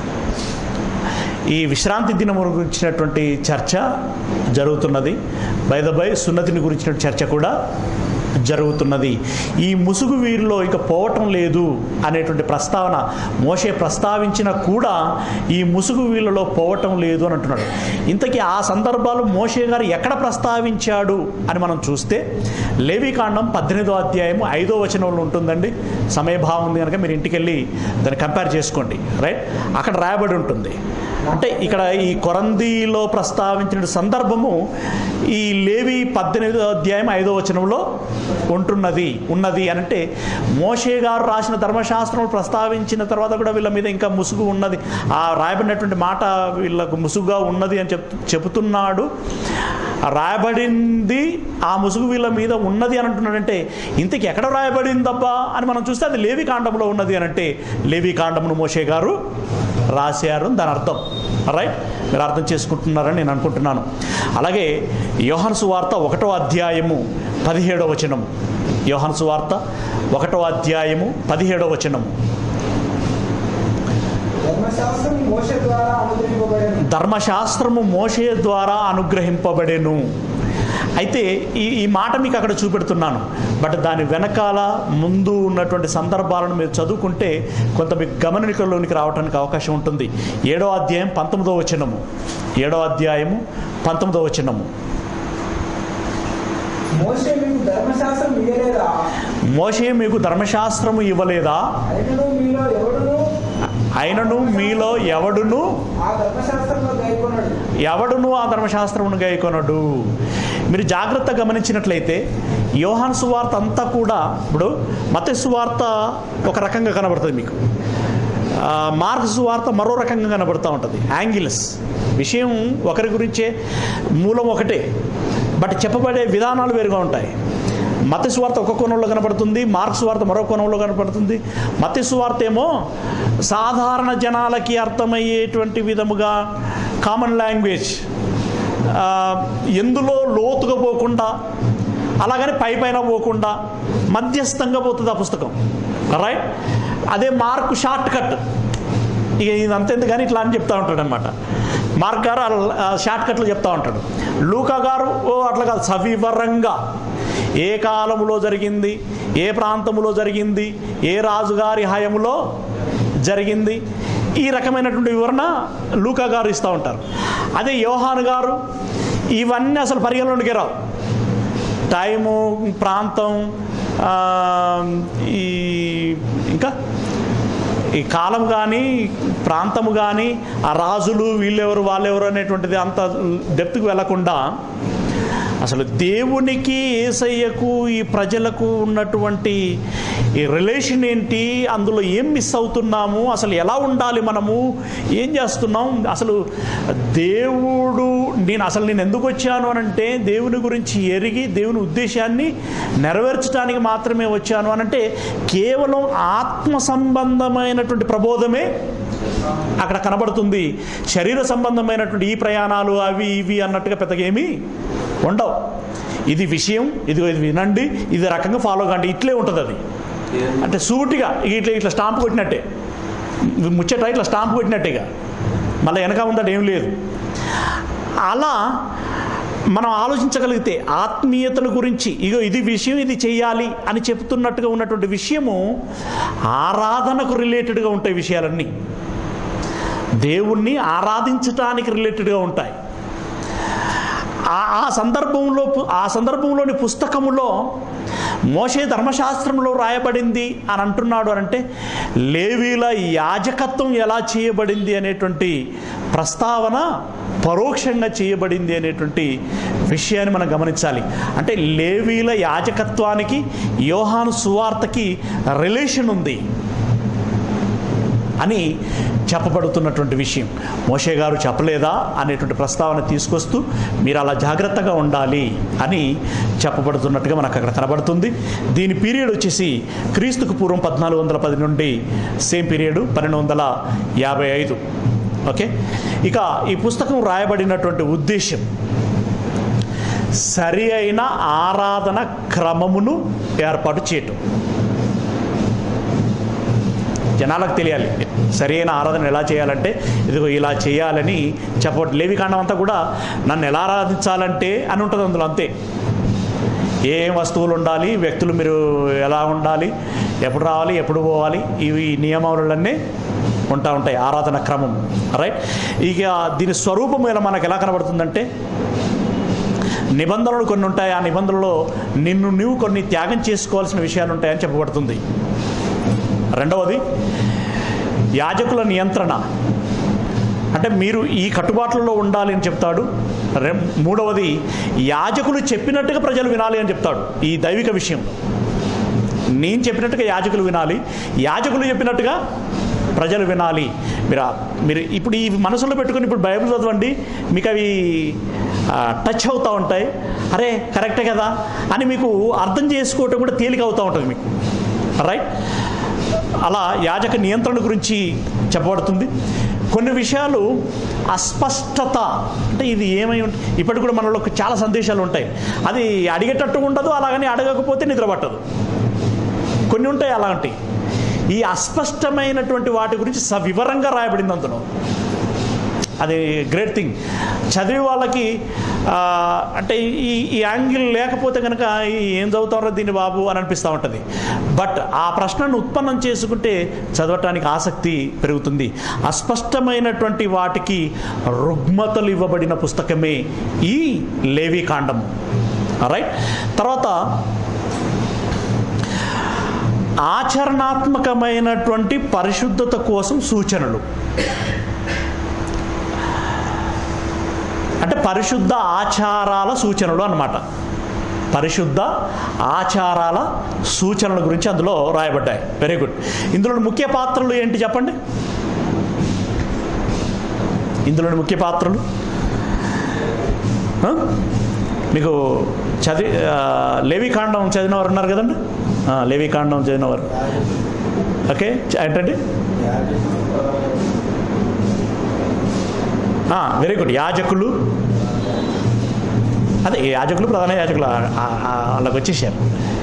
ఈ విశ్రాంతి దినం గురించినటువంటి చర్చ జరుగుతున్నది బై ద బై సున్నతిని గురించిన చర్చ కూడా జరుగుతున్నది ఈ ముసుగు వీరిలో ఇక పోవటం లేదు అనేటువంటి ప్రస్తావన మోషే ప్రస్తావించిన కూడా ఈ ముసుగు వీళ్ళలో పోవటం లేదు అని అంటున్నాడు ఇంతకీ ఆ సందర్భాలు మోషే గారు ఎక్కడ ప్రస్తావించాడు అని మనం చూస్తే లేవికాండం పద్దెనిమిదో అధ్యాయం ఐదో వచనంలో ఉంటుందండి సమయభావం ఉంది కనుక మీరు ఇంటికి వెళ్ళి దాన్ని కంపేర్ చేసుకోండి రైట్ అక్కడ రాయబడి ఉంటుంది అంటే ఇక్కడ ఈ కొరందీలో ప్రస్తావించిన సందర్భము ఈ లేవి పద్దెనిమిదో అధ్యాయం ఐదో వచనంలో ఉంటున్నది ఉన్నది అని అంటే మోషే గారు రాసిన ధర్మశాస్త్రం ప్రస్తావించిన తర్వాత కూడా వీళ్ళ మీద ఇంకా ముసుగు ఉన్నది ఆ రాయబడినటువంటి మాట వీళ్ళకు ముసుగుగా ఉన్నది అని చెప్ చెబుతున్నాడు రాయబడింది ఆ ముసుగు వీళ్ళ మీద ఉన్నది అని అంటున్నాడంటే ఇంతకి ఎక్కడ రాయబడిందబ్బా అని మనం చూస్తే అది లేవి కాండంలో ఉన్నది అని అంటే లేవి కాండమును మోషే గారు రాశారు అని దాని అర్థం రైట్ మీరు అర్థం చేసుకుంటున్నారని నేను అనుకుంటున్నాను అలాగే యోహన్ సువార్త ఒకటో అధ్యాయము పదిహేడో వచనము యోహన్ సువార్త ఒకటో అధ్యాయము పదిహేడో వచనము ధర్మశాస్త్రం మోష ద్వారా అనుగ్రహింపబడిన ధర్మశాస్త్రము మోషే ద్వారా అనుగ్రహింపబడెను అయితే ఈ ఈ మాట మీకు అక్కడ చూపెడుతున్నాను బట్ దాని వెనకాల ముందు ఉన్నటువంటి సందర్భాలను మీరు చదువుకుంటే కొంత మీకు గమనికలోనికి రావడానికి అవకాశం ఉంటుంది ఏడో అధ్యాయం పంతొమ్మిదో వచనము ఏడో అధ్యాయము పంతొమ్మిదో వచనము మోషే మీకు ధర్మశాస్త్రం ఇయ్యలేదా మోషే మీకు ధర్మశాస్త్రము ఇవ్వలేదా అయినను మీలో ఎవడును అయినను మీలో ఎవడును ఆ ధర్మశాస్త్రంలో గైకొనడు ఎవడును ఆ ధర్మశాస్త్రమును గైకొనడు మీరు జాగ్రత్త గమనించినట్లయితే యోహాన్ సువార్త అంతా కూడా ఇప్పుడు మత సువార్త ఒక రకంగా కనబడుతుంది మీకు ఆ, మార్క్ సువార్త మరో రకంగా కనబడుతూ ఉంటుంది యాంగిల్స్ విషయం ఒకరి గురించే మూలం ఒకటే బట్ చెప్పబడే విధానాలు వేరుగా ఉంటాయి మత సువార్త ఒక కోణంలో కనబడుతుంది మార్క్స్ వార్త మరో కోణంలో కనబడుతుంది మత సువార్త ఏమో సాధారణ జనాలకి అర్థమయ్యేటువంటి విధముగా కామన్ లాంగ్వేజ్ ఆ, ఎందులో లోతుగా పోకుండా అలాగని పై పైన పోకుండా మధ్యస్థంగా పోతుంది ఆ పుస్తకం రైట్ అదే మార్కు షార్ట్ కట్ ఇక ఇది అంతెందుకు కానీ ఇట్లా అని చెప్తా ఉంటాడు అనమాట మార్క్ గారు ఆ షార్ట్ కట్లు చెప్తా ఉంటాడు లూకా గారు ఓ అట్లా కాదు సవివరంగా ఏ కాలములో జరిగింది ఏ ప్రాంతములో జరిగింది ఏ రాజుగారి హయములో జరిగింది ఈ రకమైనటువంటి వివరణ లూకా గారు ఇస్తూ ఉంటారు అదే యోహాన్ గారు ఇవన్నీ అసలు పరిగణలోనికి రావు టైము ప్రాంతం ఆ, ఈ ఇంకా ఈ కాలం కానీ ప్రాంతము కానీ ఆ రాజులు వీళ్ళెవరు వాళ్ళెవరు అనేటువంటిది అంత డెప్త్కి వెళ్లకుండా అసలు దేవునికి ఏసయ్యకు ఈ ప్రజలకు ఉన్నటువంటి ఈ రిలేషన్ ఏంటి అందులో ఏం మిస్ అవుతున్నాము అసలు ఎలా ఉండాలి మనము ఏం చేస్తున్నాం అసలు దేవుడు నేను అసలు నేను ఎందుకు వచ్చాను అని అంటే దేవుని గురించి ఎరిగి దేవుని ఉద్దేశాన్ని నెరవేర్చడానికి మాత్రమే వచ్చాను అని అంటే కేవలం ఆత్మ సంబంధమైనటువంటి ప్రబోధమే అక్కడ కనబడుతుంది శరీర సంబంధమైనటువంటి ఈ ప్రయాణాలు అవి ఇవి అన్నట్టుగా పెద్దగా ఏమీ ఉండవు ఇది విషయం ఇది ఇది వినండి ఇది రకంగా ఫాలో కండి ఇట్లే ఉంటుంది అది అంటే సూటిగా ఇక ఇట్లా ఇట్లా స్టాంప్ కొట్టినట్టే ముచ్చట ఇట్లా స్టాంప్ కొట్టినట్టేగా మళ్ళీ వెనక ఉందట ఏం లేదు అలా మనం ఆలోచించగలిగితే ఆత్మీయతల గురించి ఇగో ఇది విషయం ఇది చేయాలి అని చెప్తున్నట్టుగా ఉన్నటువంటి విషయము ఆరాధనకు రిలేటెడ్గా ఉంటాయి విషయాలన్నీ దేవుణ్ణి ఆరాధించటానికి రిలేటెడ్గా ఉంటాయి ఆ ఆ సందర్భంలో ఆ సందర్భంలోని పుస్తకములో మోషే ధర్మశాస్త్రంలో రాయబడింది అని అంటున్నాడు అని అంటే లేవీల యాజకత్వం ఎలా చేయబడింది అనేటువంటి ప్రస్తావన పరోక్షంగా చేయబడింది అనేటువంటి విషయాన్ని మనం గమనించాలి అంటే లేవీల యాజకత్వానికి యోహాను సువార్తకి రిలేషన్ ఉంది అని చెప్పబడుతున్నటువంటి విషయం మోషే గారు చెప్పలేదా అనేటువంటి ప్రస్తావన తీసుకొస్తూ మీరు అలా జాగ్రత్తగా ఉండాలి అని చెప్పబడుతున్నట్టుగా మనకు అక్కడ కనబడుతుంది దీని పీరియడ్ వచ్చేసి క్రీస్తుకు పూర్వం పద్నాలుగు వందల పది నుండి సేమ్ పీరియడ్ పన్నెండు వందల యాభై ఐదు ఓకే ఇక ఈ పుస్తకం రాయబడినటువంటి ఉద్దేశం సరి అయిన ఆరాధన క్రమమును ఏర్పాటు చేయటం జనాలకు తెలియాలి సరి అయిన ఆరాధన ఎలా చేయాలంటే ఇదిగో ఇలా చేయాలని చెప్పడం లేవికాండం అంతా కూడా నన్ను ఎలా ఆరాధించాలంటే అని ఉంటుంది అందులో అంతే ఏ వస్తువులు ఉండాలి వ్యక్తులు మీరు ఎలా ఉండాలి ఎప్పుడు రావాలి ఎప్పుడు పోవాలి ఇవి నియమావళులన్నీ ఉంటా ఉంటాయి ఆరాధన క్రమం రైట్ ఇక దీని స్వరూపం ఇలా మనకు ఎలా కనబడుతుందంటే నిబంధనలు కొన్ని ఉంటాయి ఆ నిబంధనలో నిన్ను నువ్వు కొన్ని త్యాగం చేసుకోవాల్సిన విషయాలు ఉంటాయని చెప్పబడుతుంది రెండవది యాజకుల నియంత్రణ అంటే మీరు ఈ కట్టుబాట్లలో ఉండాలి అని చెప్తాడు రె మూడవది యాజకులు చెప్పినట్టుగా ప్రజలు వినాలి అని చెప్తాడు ఈ దైవిక విషయంలో నేను చెప్పినట్టుగా యాజకులు వినాలి యాజకులు చెప్పినట్టుగా ప్రజలు వినాలి మీరు ఆ- మీరు ఇప్పుడు ఈ మనసులో పెట్టుకుని ఇప్పుడు బైబిల్ చదవండి మీకు అవి ఆ, టచ్ అవుతూ ఉంటాయి అరే కరెక్టే కదా అని మీకు అర్థం చేసుకోవటం కూడా తేలిక అవుతూ ఉంటుంది మీకు రైట్ అలా యాజక నియంత్రణ గురించి చెప్పబడుతుంది కొన్ని విషయాలు అస్పష్టత అంటే ఇది ఏమై ఉంటుంది ఇప్పటికి కూడా మనలో చాలా సందేశాలు ఉంటాయి అది అడిగేటట్టు ఉండదు అలాగని అడగకపోతే నిద్ర పట్టదు కొన్ని ఉంటాయి అలాంటి ఈ అస్పష్టమైనటువంటి వాటి గురించి సవివరంగా రాయబడింది అందులో అది గ్రేట్ థింగ్ చదివే వాళ్ళకి ఆ, అంటే ఈ ఈ యాంగిల్ లేకపోతే కనుక ఈ ఏం చదువుతారో దీన్ని బాబు అని అనిపిస్తూ ఉంటుంది బట్ ఆ ప్రశ్నను ఉత్పన్నం చేసుకుంటే చదవటానికి ఆసక్తి పెరుగుతుంది అస్పష్టమైనటువంటి వాటికి రుగ్మతలు ఇవ్వబడిన పుస్తకమే ఈ లేవి కాండము రైట్ తర్వాత ఆచరణాత్మకమైనటువంటి పరిశుద్ధత కోసం సూచనలు అంటే పరిశుద్ధ ఆచారాల సూచనలు అన్నమాట పరిశుద్ధ ఆచారాల సూచనల గురించి అందులో రాయబడ్డాయి వెరీ గుడ్ ఇందులో ముఖ్య పాత్రలు ఏంటి చెప్పండి ఇందులోని ముఖ్య పాత్రలు ఆ? మీకు చదివి ఆ, లేవికాండం చదివినవారు ఉన్నారు కదండి ఆ, లేవికాండం చదివినవారు ఓకే చ- ఏంటండి వెరీ గుడ్ యాజకులు అదే ఈ యాజకులు ప్రధాన యాజకులు ఆ- ఆ- ఆ- వాళ్ళకి వచ్చేసారు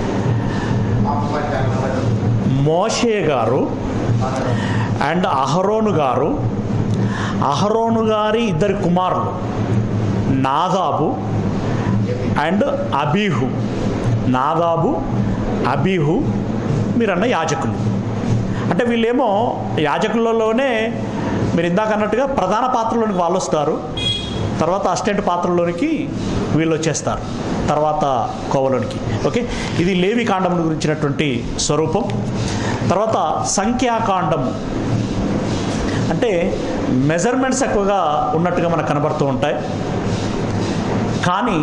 మోషే గారు అండ్ అహరోను గారు అహరోను గారి ఇద్దరి కుమారులు నాదాబు అండ్ అబీహు నాదాబు అబీహు మీరన్న యాజకులు అంటే వీళ్ళేమో యాజకులలోనే మీరు ఇందాక అన్నట్టుగా ప్రధాన పాత్రలోనికి వాళ్ళు వస్తారు తర్వాత అసిస్టెంట్ పాత్రలోనికి వీళ్ళు వచ్చేస్తారు తర్వాత కోవలోనికి ఓకే ఇది లేవి కాండం గురించినటువంటి స్వరూపం తర్వాత సంఖ్యాకాండము అంటే మెజర్మెంట్స్ ఎక్కువగా ఉన్నట్టుగా మనకు కనబడుతూ ఉంటాయి కానీ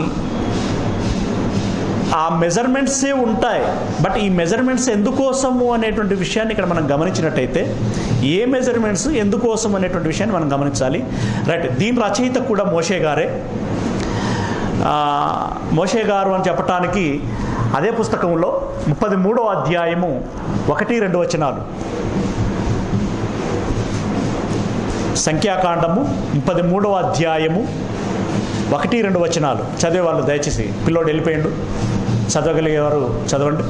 ఆ మెజర్మెంట్సే ఉంటాయి బట్ ఈ మెజర్మెంట్స్ ఎందుకోసము అనేటువంటి విషయాన్ని ఇక్కడ మనం గమనించినట్టయితే ఏ మెజర్మెంట్స్ ఎందుకోసం అనేటువంటి విషయాన్ని మనం గమనించాలి రైట్ దీని రచయిత కూడా మోషే గారే ఆ, మోషే గారు అని చెప్పటానికి అదే పుస్తకంలో ముప్పది మూడో అధ్యాయము ఒకటి రెండు వచనాలు సంఖ్యాకాండము ముప్పది మూడవ అధ్యాయము ఒకటి రెండు వచనాలు చదివే వాళ్ళు దయచేసి పిల్లోడు వెళ్ళిపోయిండు చదవగలిగేవారు చదవండి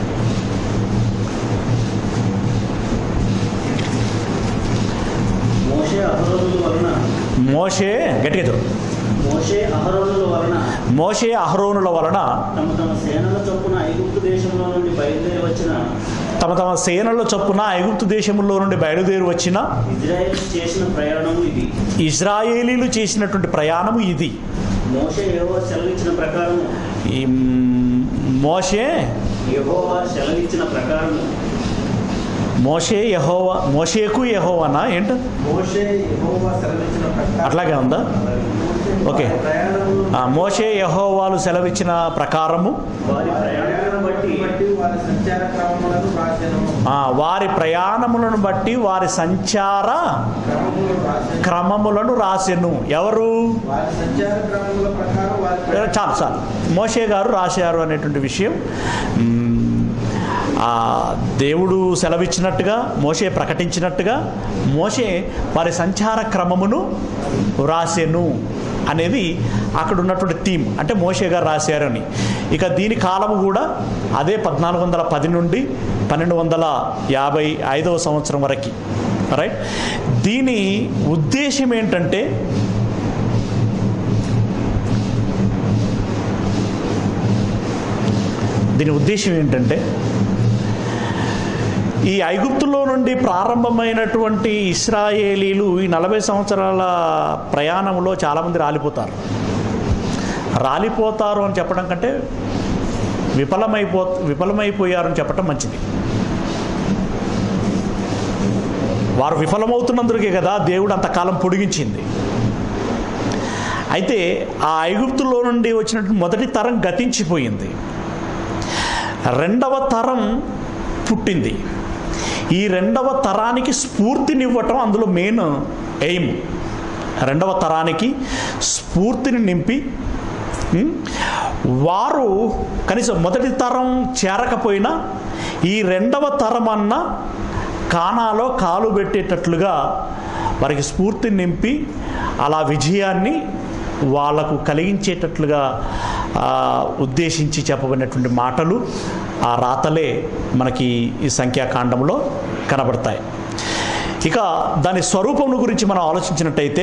మోషే అహరోనుల వలన మోషే గట్టిగా చదువు మోషే అహరోనుల వలన మోషే అహరోనుల వలన తమ తమ సేనల చొప్పున ఐగుప్తు దేశంలో నుండి బయలుదేరి వచ్చిన తమ తమ సేనల చొప్పున ఐగుప్తు దేశంలో నుండి బయలుదేరి వచ్చిన ఇజ్రాయెల్ చేసిన ప్రయాణము ఇది ఇజ్రాయేలీలు చేసినటువంటి ప్రయాణము ఇది మోషే యెహోవా సెలవిచ్చిన ప్రకారము ఈ మోషే యెహోవా సెలవిచ్చిన ప్రకారము మోషే యహోవా మోషేకు యహోవానా ఏంట మోషే యెహోవా సెలవిచ్చిన ప్రకారం అట్లాగే ఉందా ఓకే ప్రయాణములను ఆ, మోషే యహోవాలు సెలవిచ్చిన ప్రకారము వారి ప్రయాణాలను బట్టి బట్టి వారి సంచార క్రమములను రాసెను ఆ, వారి ప్రయాణములను బట్టి వారి సంచార క్రమములను రాసెను క్రమములను రాసెను ఎవరు వారి సంచార క్రమముల ప్రకారం వారి ప్రయాణ- చాలు చాలు మోషే గారు రాశారు అనేటువంటి విషయం మ్మ్, ఆ దేవుడు సెలవిచ్చినట్టుగా మోషే ప్రకటించినట్టుగా మోషే వారి సంచార క్రమమును వ్రాసెను అనేది అక్కడ ఉన్నటువంటి థీమ్ అంటే మోషే గారు రాశారని ఇక దీని కాలము కూడా అదే పద్నాలుగు వందల పది నుండి పన్నెండు వందల యాభై ఐదవ సంవత్సరం వరకు రైట్ దీని ఉద్దేశం ఏంటంటే దీని ఉద్దేశం ఏంటంటే ఈ ఐగుప్తులో నుండి ప్రారంభమైనటువంటి ఇస్రాయేలీలు ఈ నలభై సంవత్సరాల ప్రయాణంలో చాలామంది రాలిపోతారు రాలిపోతారు అని చెప్పడం కంటే విఫలమైపో విఫలమైపోయారు అని చెప్పడం మంచిది వారు విఫలమవుతున్నందుకే కదా దేవుడు అంతకాలం పొడిగించింది అయితే ఆ ఐగుప్తులో నుండి వచ్చినటువంటి మొదటి తరం గతించిపోయింది రెండవ తరం పుట్టింది ఈ రెండవ తరానికి స్ఫూర్తినివ్వటం అందులో మెయిన్ ఎయిమ్ రెండవ తరానికి స్ఫూర్తిని నింపి ఉమ్, వారు కనీసం మొదటి తరం చేరకపోయినా ఈ రెండవ తరం అన్న కానాలో కాలు పెట్టేటట్లుగా వారికి స్ఫూర్తిని నింపి అలా విజయాన్ని వాళ్ళకు కలిగించేటట్లుగా ఆ, ఉద్దేశించి చెప్పబడినటువంటి మాటలు ఆ రాతలే మనకి ఈ సంఖ్యాకాండంలో కనబడతాయి ఇక దాని స్వరూపం గురించి మనం ఆలోచించినట్టయితే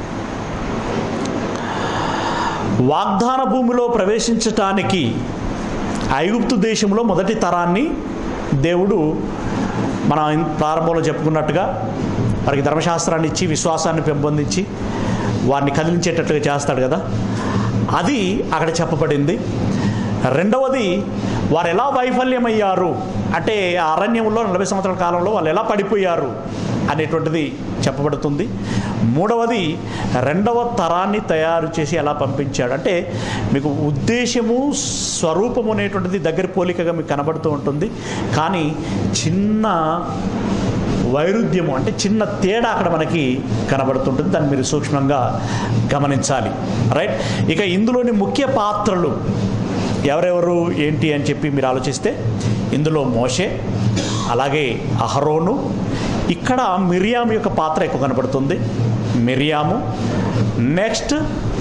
వాగ్దాన భూమిలో ప్రవేశించటానికి ఐగుప్తు దేశంలో మొదటి తరాన్ని దేవుడు మన ప్రారంభంలో చెప్పుకున్నట్టుగా వారికి ధర్మశాస్త్రాన్ని ఇచ్చి విశ్వాసాన్ని పెంపొందించి వారిని కదిలించేటట్లుగా చేస్తాడు కదా అది అక్కడ చెప్పబడింది రెండవది వారు ఎలా వైఫల్యమయ్యారు అంటే ఆ అరణ్యంలో నలభై సంవత్సరాల కాలంలో వాళ్ళు ఎలా పడిపోయారు అనేటువంటిది చెప్పబడుతుంది మూడవది రెండవ తరాన్ని తయారు చేసి ఎలా పంపించాడు అంటే మీకు ఉద్దేశము స్వరూపము అనేటువంటిది దగ్గర పోలికగా మీకు కనబడుతూ ఉంటుంది కానీ చిన్న వైరుధ్యము అంటే చిన్న తేడా అక్కడ మనకి కనబడుతుంటుంది దాన్ని మీరు సూక్ష్మంగా గమనించాలి రైట్ ఇక ఇందులోని ముఖ్య పాత్రలు ఎవరెవరు ఏంటి అని చెప్పి మీరు ఆలోచిస్తే ఇందులో మోషే అలాగే అహరోను ఇక్కడ మిరియాము యొక్క పాత్ర ఎక్కువ కనబడుతుంది మిరియాము నెక్స్ట్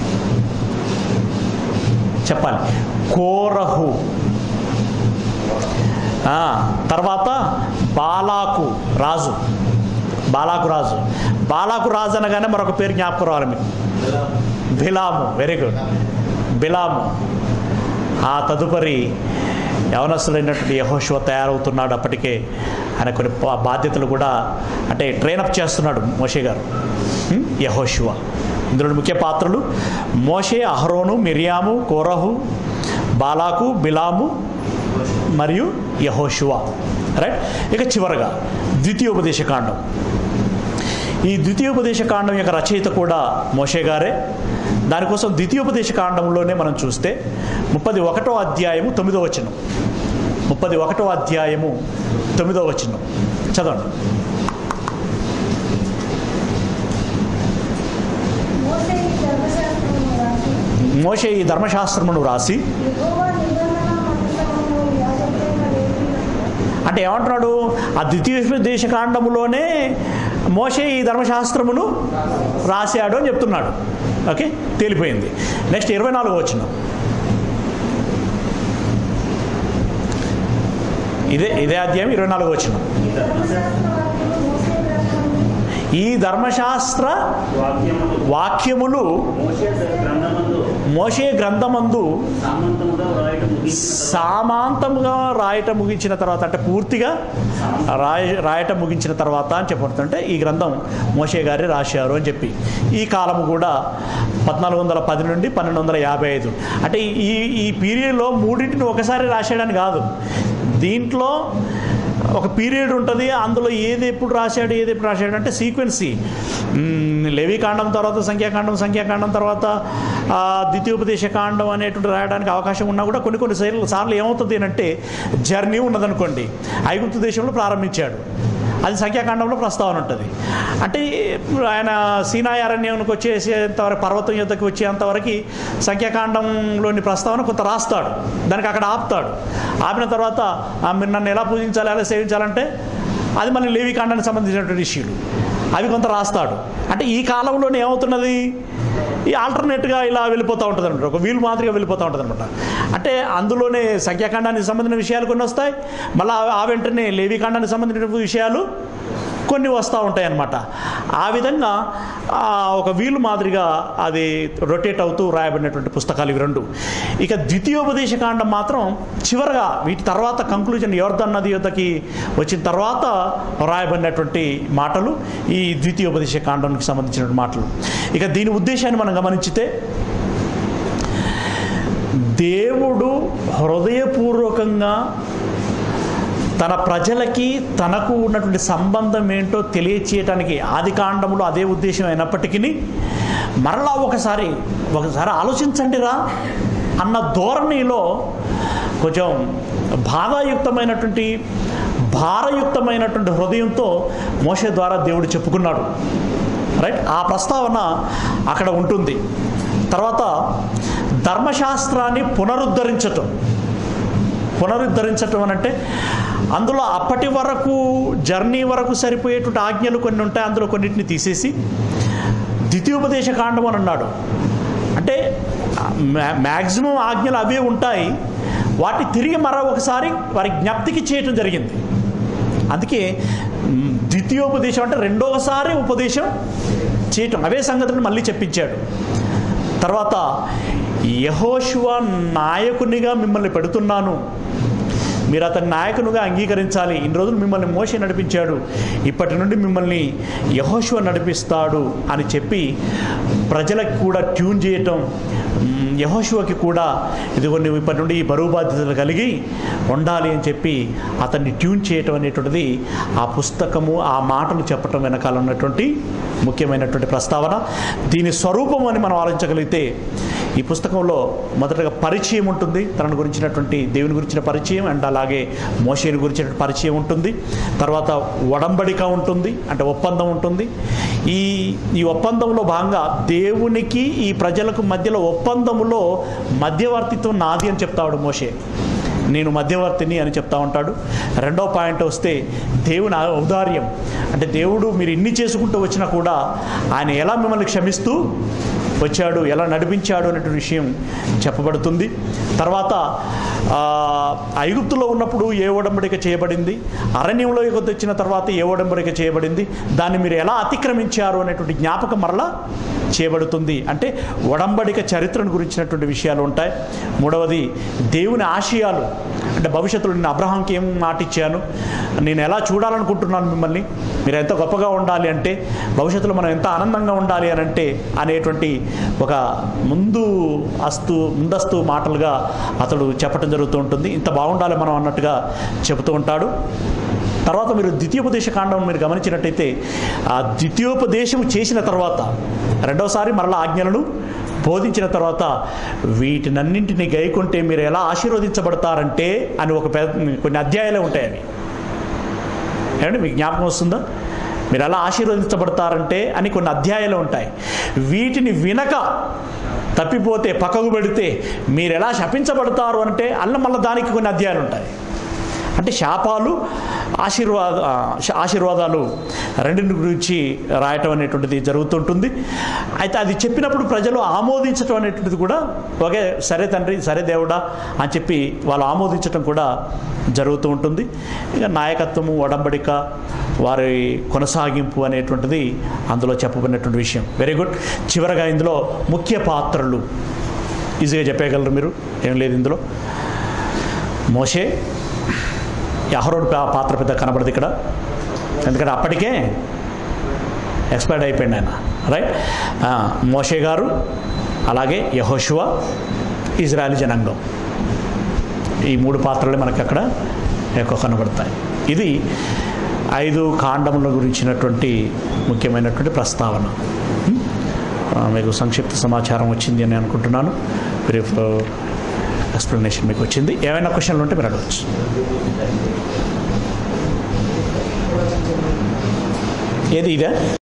చెప్పాలి కోరహు ఆ, తర్వాత బాలాకు రాజు బాలాకు రాజు బాలాకు రాజు అనగానే మరొక పేరు జ్ఞాపకం రావాలి మీకు బిలాము వెరీ గుడ్ బిలాము ఆ తదుపరి యవనస్తులైనటువంటి యహోశివ తయారవుతున్నాడు అప్పటికే ఆయన కొన్ని బా- బాధ్యతలు కూడా అంటే ట్రైనప్ చేస్తున్నాడు మోషే గారు హ్మ్? యెహోషువ ఇందులో ముఖ్య పాత్రలు మోషే అహరోను మిరియాము కోరహు బాలాకు బిలాము మరియు యహోషువ రైట్ ఇక చివరగా ద్వితీయోపదేశ కాండం ఈ ద్వితీయోపదేశ కాండం యొక్క రచయిత కూడా మోషే గారే దానికోసం ద్వితీయోపదేశ కాండంలోనే మనం చూస్తే ముప్పది ఒకటో అధ్యాయము తొమ్మిదో వచనం ముప్పది ఒకటో అధ్యాయము తొమ్మిదో వచనం చదవండి మోసే ఈ ధర్మశాస్త్రమును రాసి, మోషే ఈ ధర్మశాస్త్రమును రాసి యెహోవా నిబంధన మందసమును యాజకులైన లేవీయులకు అంటే ఏమంటున్నాడు ఆ ద్వితీయోపదేశ కాండములోనే మోషే ఈ ధర్మశాస్త్రమును రాశాడు అని చెప్తున్నాడు ఓకే తేలిపోయింది నెక్స్ట్ ఇరవై నాలుగు వచ్చిన ఇదే ఇదే అధ్యాయం ఇరవై నాలుగు వచ్చిన ఈ ధర్మశాస్త్ర వాక్యము ఈ ధర్మశాస్త్ర మోసే గ్రంథమును వాక్యములు మోషే గ్రంథమందు మోషే గ్రంథమందు సామంతముగా వ్రాయటం ముగించిన సామాంతముగా రాయటం ముగించిన తర్వాత అంటే పూర్తిగా రాయ రాయటం ముగించిన తర్వాత అని చెప్పబడుతుంటే ఈ గ్రంథం మోషే గారే రాశారు అని చెప్పి ఈ కాలము కూడా పద్నాలుగు వందల పది నుండి పన్నెండు వందల యాభై ఐదు అంటే ఈ ఈ పీరియడ్లో మూడింటిని ఒకసారి రాశాడని కాదు దీంట్లో ఒక పీరియడ్ ఉంటుంది అందులో ఏది ఎప్పుడు రాశాడు ఏది ఎప్పుడు రాశాడు అంటే సీక్వెన్సీ లేవి కాండం తర్వాత సంఖ్యాకాండం సంఖ్యాకాండం తర్వాత ఆ, ద్వితీయోపదేశ కాండం అనేటువంటి రాయడానికి అవకాశం ఉన్నా కూడా కొన్ని కొన్ని సార్లు సార్లు ఏమవుతుంది అంటే జర్నీ ఉన్నదనుకోండి ఐగుప్తు దేశంలో ప్రారంభించాడు అది సంఖ్యాకాండంలో ప్రస్తావన ఉంటుంది అంటే ఆయన సీనాయి అరణ్యానికి వచ్చేసేంతవరకు పర్వతం యుద్ధకి వచ్చేంతవరకు సంఖ్యాకాండంలోని ప్రస్తావన కొంత రాస్తాడు దానికి అక్కడ ఆపుతాడు ఆపిన తర్వాత "ఆ, మీరు నన్ను ఎలా పూజించాలి ఎలా సేవించాలంటే అది మళ్ళీ లేవి కాండానికి సంబంధించినటువంటి ఇష్యూలు అవి కొంత రాస్తాడు అంటే ఈ కాలంలోనే ఏమవుతున్నది ఈ ఆల్టర్నేట్గా ఇలా వెళ్ళిపోతూ ఉంటుంది అనమాట ఒక వీలు మాదిరిగా వెళ్ళిపోతూ ఉంటుంది అనమాట అంటే అందులోనే సంఖ్యాకాండానికి సంబంధించిన విషయాలు కొన్ని వస్తాయి మళ్ళీ ఆ- ఆ వెంటనే లేవికాండానికి సంబంధించిన విషయాలు కొన్ని వస్తూ ఉంటాయి అన్నమాట ఆ విధంగా ఆ, ఒక వీలు మాదిరిగా అది రొటేట్ అవుతూ రాయబడినటువంటి పుస్తకాలు ఇవి రెండు ఇక ద్వితీయోపదేశ కాండం మాత్రం చివరగా వీటి తర్వాత కంక్లూజన్ యోర్ధన్ నది యుద్ధకి వచ్చిన తర్వాత రాయబడినటువంటి మాటలు ఈ ద్వితీయోపదేశ కాండానికి సంబంధించిన మాటలు ఇక దీని ఉద్దేశాన్ని మనం గమనించితే దేవుడు హృదయపూర్వకంగా తన ప్రజలకి తనకు ఉన్నటువంటి సంబంధం ఏంటో తెలియచేయటానికి ఆది కాండంలో అదే ఉద్దేశం అయినప్పటికీ మరలా ఒకసారి ఒకసారి ఆలోచించండి రా అన్న ధోరణిలో కొంచెం బాధాయుక్తమైనటువంటి భారయుక్తమైనటువంటి హృదయంతో మోసే ద్వారా దేవుడు చెప్పుకున్నాడు రైట్ ఆ ప్రస్తావన అక్కడ ఉంటుంది తర్వాత ధర్మశాస్త్రాన్ని పునరుద్ధరించటం పునరుద్ధరించటం అని అంటే అందులో అప్పటి వరకు జర్నీ వరకు సరిపోయేటువంటి ఆజ్ఞలు కొన్ని ఉంటాయి అందులో కొన్నిటిని తీసేసి ద్వితీయోపదేశ కాండం అని అన్నాడు అంటే మ్యా- మ్యాక్సిమం ఆజ్ఞలు అవే ఉంటాయి వాటి తిరిగి మరో ఒకసారి వారి జ్ఞప్తికి చేయటం జరిగింది అందుకే మ్, ద్వితీయోపదేశం అంటే రెండవసారి ఉపదేశం చేయటం అవే సంగతులను మళ్ళీ చెప్పించాడు తర్వాత యహోశువ నాయకునిగా మిమ్మల్ని పెడుతున్నాను మీరు అతని నాయకునిగా అంగీకరించాలి ఇన్ని రోజులు మిమ్మల్ని మోసే నడిపించాడు ఇప్పటి నుండి మిమ్మల్ని యహోశువ నడిపిస్తాడు అని చెప్పి ప్రజలకు కూడా ట్యూన్ చేయటం మ్, యెహోషువకి కూడా ఇదిగో నువ్వు ఇప్పటి నుండి ఈ బరువు బాధ్యతలు కలిగి ఉండాలి అని చెప్పి అతన్ని ట్యూన్ చేయటం అనేటువంటిది ఆ పుస్తకము ఆ మాటలు చెప్పటం వెనకాల ఉన్నటువంటి ముఖ్యమైనటువంటి ప్రస్తావన దీని స్వరూపం అని మనం ఆలోచించగలిగితే ఈ పుస్తకంలో మొదటగా పరిచయం ఉంటుంది తనను గురించినటువంటి దేవుని గురించిన పరిచయం అండ్ అలాగే మోషేని గురించిన పరిచయం ఉంటుంది తర్వాత ఒడంబడిక ఉంటుంది అంటే ఒప్పందం ఉంటుంది ఈ ఈ ఒప్పందంలో భాగంగా దేవునికి ఈ ప్రజలకు మధ్యలో ఒప్పందములో మధ్యవర్తిత్వం నాది అని చెప్తాడు మోషే నేను మధ్యవర్తిని అని చెప్తా ఉంటాడు రెండో పాయింట్ వస్తే దేవుని ఔదార్యం అంటే దేవుడు మీరు ఇన్ని చేసుకుంటూ వచ్చినా కూడా ఆయన ఎలా మిమ్మల్ని క్షమిస్తూ వచ్చాడు ఎలా నడిపించాడు అనేటువంటి విషయం చెప్పబడుతుంది తర్వాత ఆ, ఐగుప్తులో ఉన్నప్పుడు ఏ ఒడంబడిక చేయబడింది అరణ్యంలో వచ్చిన తర్వాత ఏ ఒడంబడిక చేయబడింది దాన్ని మీరు ఎలా అతిక్రమించారు అనేటువంటి జ్ఞాపకం మరలా చేయబడుతుంది అంటే ఒడంబడిక చరిత్రను గురించినటువంటి విషయాలు ఉంటాయి మూడవది దేవుని ఆశయాలు అంటే భవిష్యత్తులో నేను అబ్రహాంకి ఏం మాట ఇచ్చాను నేను ఎలా చూడాలనుకుంటున్నాను మిమ్మల్ని మీరు ఎంత గొప్పగా ఉండాలి అంటే భవిష్యత్తులో మనం ఎంత ఆనందంగా ఉండాలి అని అంటే అనేటువంటి ఒక ముందు అస్తు ముందస్తు మాటలుగా అతడు చెప్పడం జరుగుతూ ఉంటుంది ఇంత బాగుండాలి మనం అన్నట్టుగా చెబుతూ ఉంటాడు తర్వాత మీరు ద్వితీయోపదేశ కాండం మీరు గమనించినట్టయితే ఆ ద్వితీయోపదేశం చేసిన తర్వాత రెండవసారి మరలా ఆజ్ఞలను బోధించిన తర్వాత వీటినన్నింటినీ గైకుంటే మీరు ఎలా ఆశీర్వదించబడతారంటే అని ఒక పెద్ద కొన్ని అధ్యాయాలే ఉంటాయి అవి ఏమండి మీకు జ్ఞాపకం వస్తుందా మీరు ఎలా ఆశీర్వదించబడతారంటే అని కొన్ని అధ్యాయాలు ఉంటాయి వీటిని వినక తప్పిపోతే పక్కకు పెడితే మీరు ఎలా శపించబడతారు అంటే అల్ల మళ్ళీ దానికి కొన్ని అధ్యాయాలు ఉంటాయి అంటే శాపాలు ఆశీర్వాద ఆ, శ- ఆశీర్వాదాలు రెండింటి గురించి రాయటం అనేటువంటిది జరుగుతుంటుంది అయితే అది చెప్పినప్పుడు ప్రజలు ఆమోదించటం అనేటువంటిది కూడా ఒకే సరే తండ్రి సరే దేవుడా అని చెప్పి వాళ్ళు ఆమోదించటం కూడా జరుగుతూ ఉంటుంది ఇక నాయకత్వము ఒడంబడిక వారి కొనసాగింపు అనేటువంటిది అందులో చెప్పబడినటువంటి విషయం వెరీ గుడ్ చివరగా ఇందులో ముఖ్య పాత్రలు ఈజీగా చెప్పేయగలరు మీరు ఏం లేదు ఇందులో మోషే అహరోన్ పా- పాత్ర పెద్ద కనబడదు ఇక్కడ ఎందుకంటే అప్పటికే ఎక్స్పైర్డ్ అయిపోయింది ఆయన రైట్ ఆ, మోషే గారు అలాగే యహోషువ ఇజ్రాయల్ జనాంగం ఈ మూడు పాత్రలు మనకి అక్కడ ఎక్కువ కనబడతాయి ఇది ఐదు కాండముల గురించినటువంటి ముఖ్యమైనటువంటి ప్రస్తావన హ్మ్? ఆ, మీకు సంక్షిప్త సమాచారం వచ్చింది అని అనుకుంటున్నాను బ్రీఫ్ ఎక్స్ప్లెనేషన్ మీకు వచ్చింది ఏమైనా క్వశ్చన్లు ఉంటే మీరు అడగచ్చు ఏది ఇదే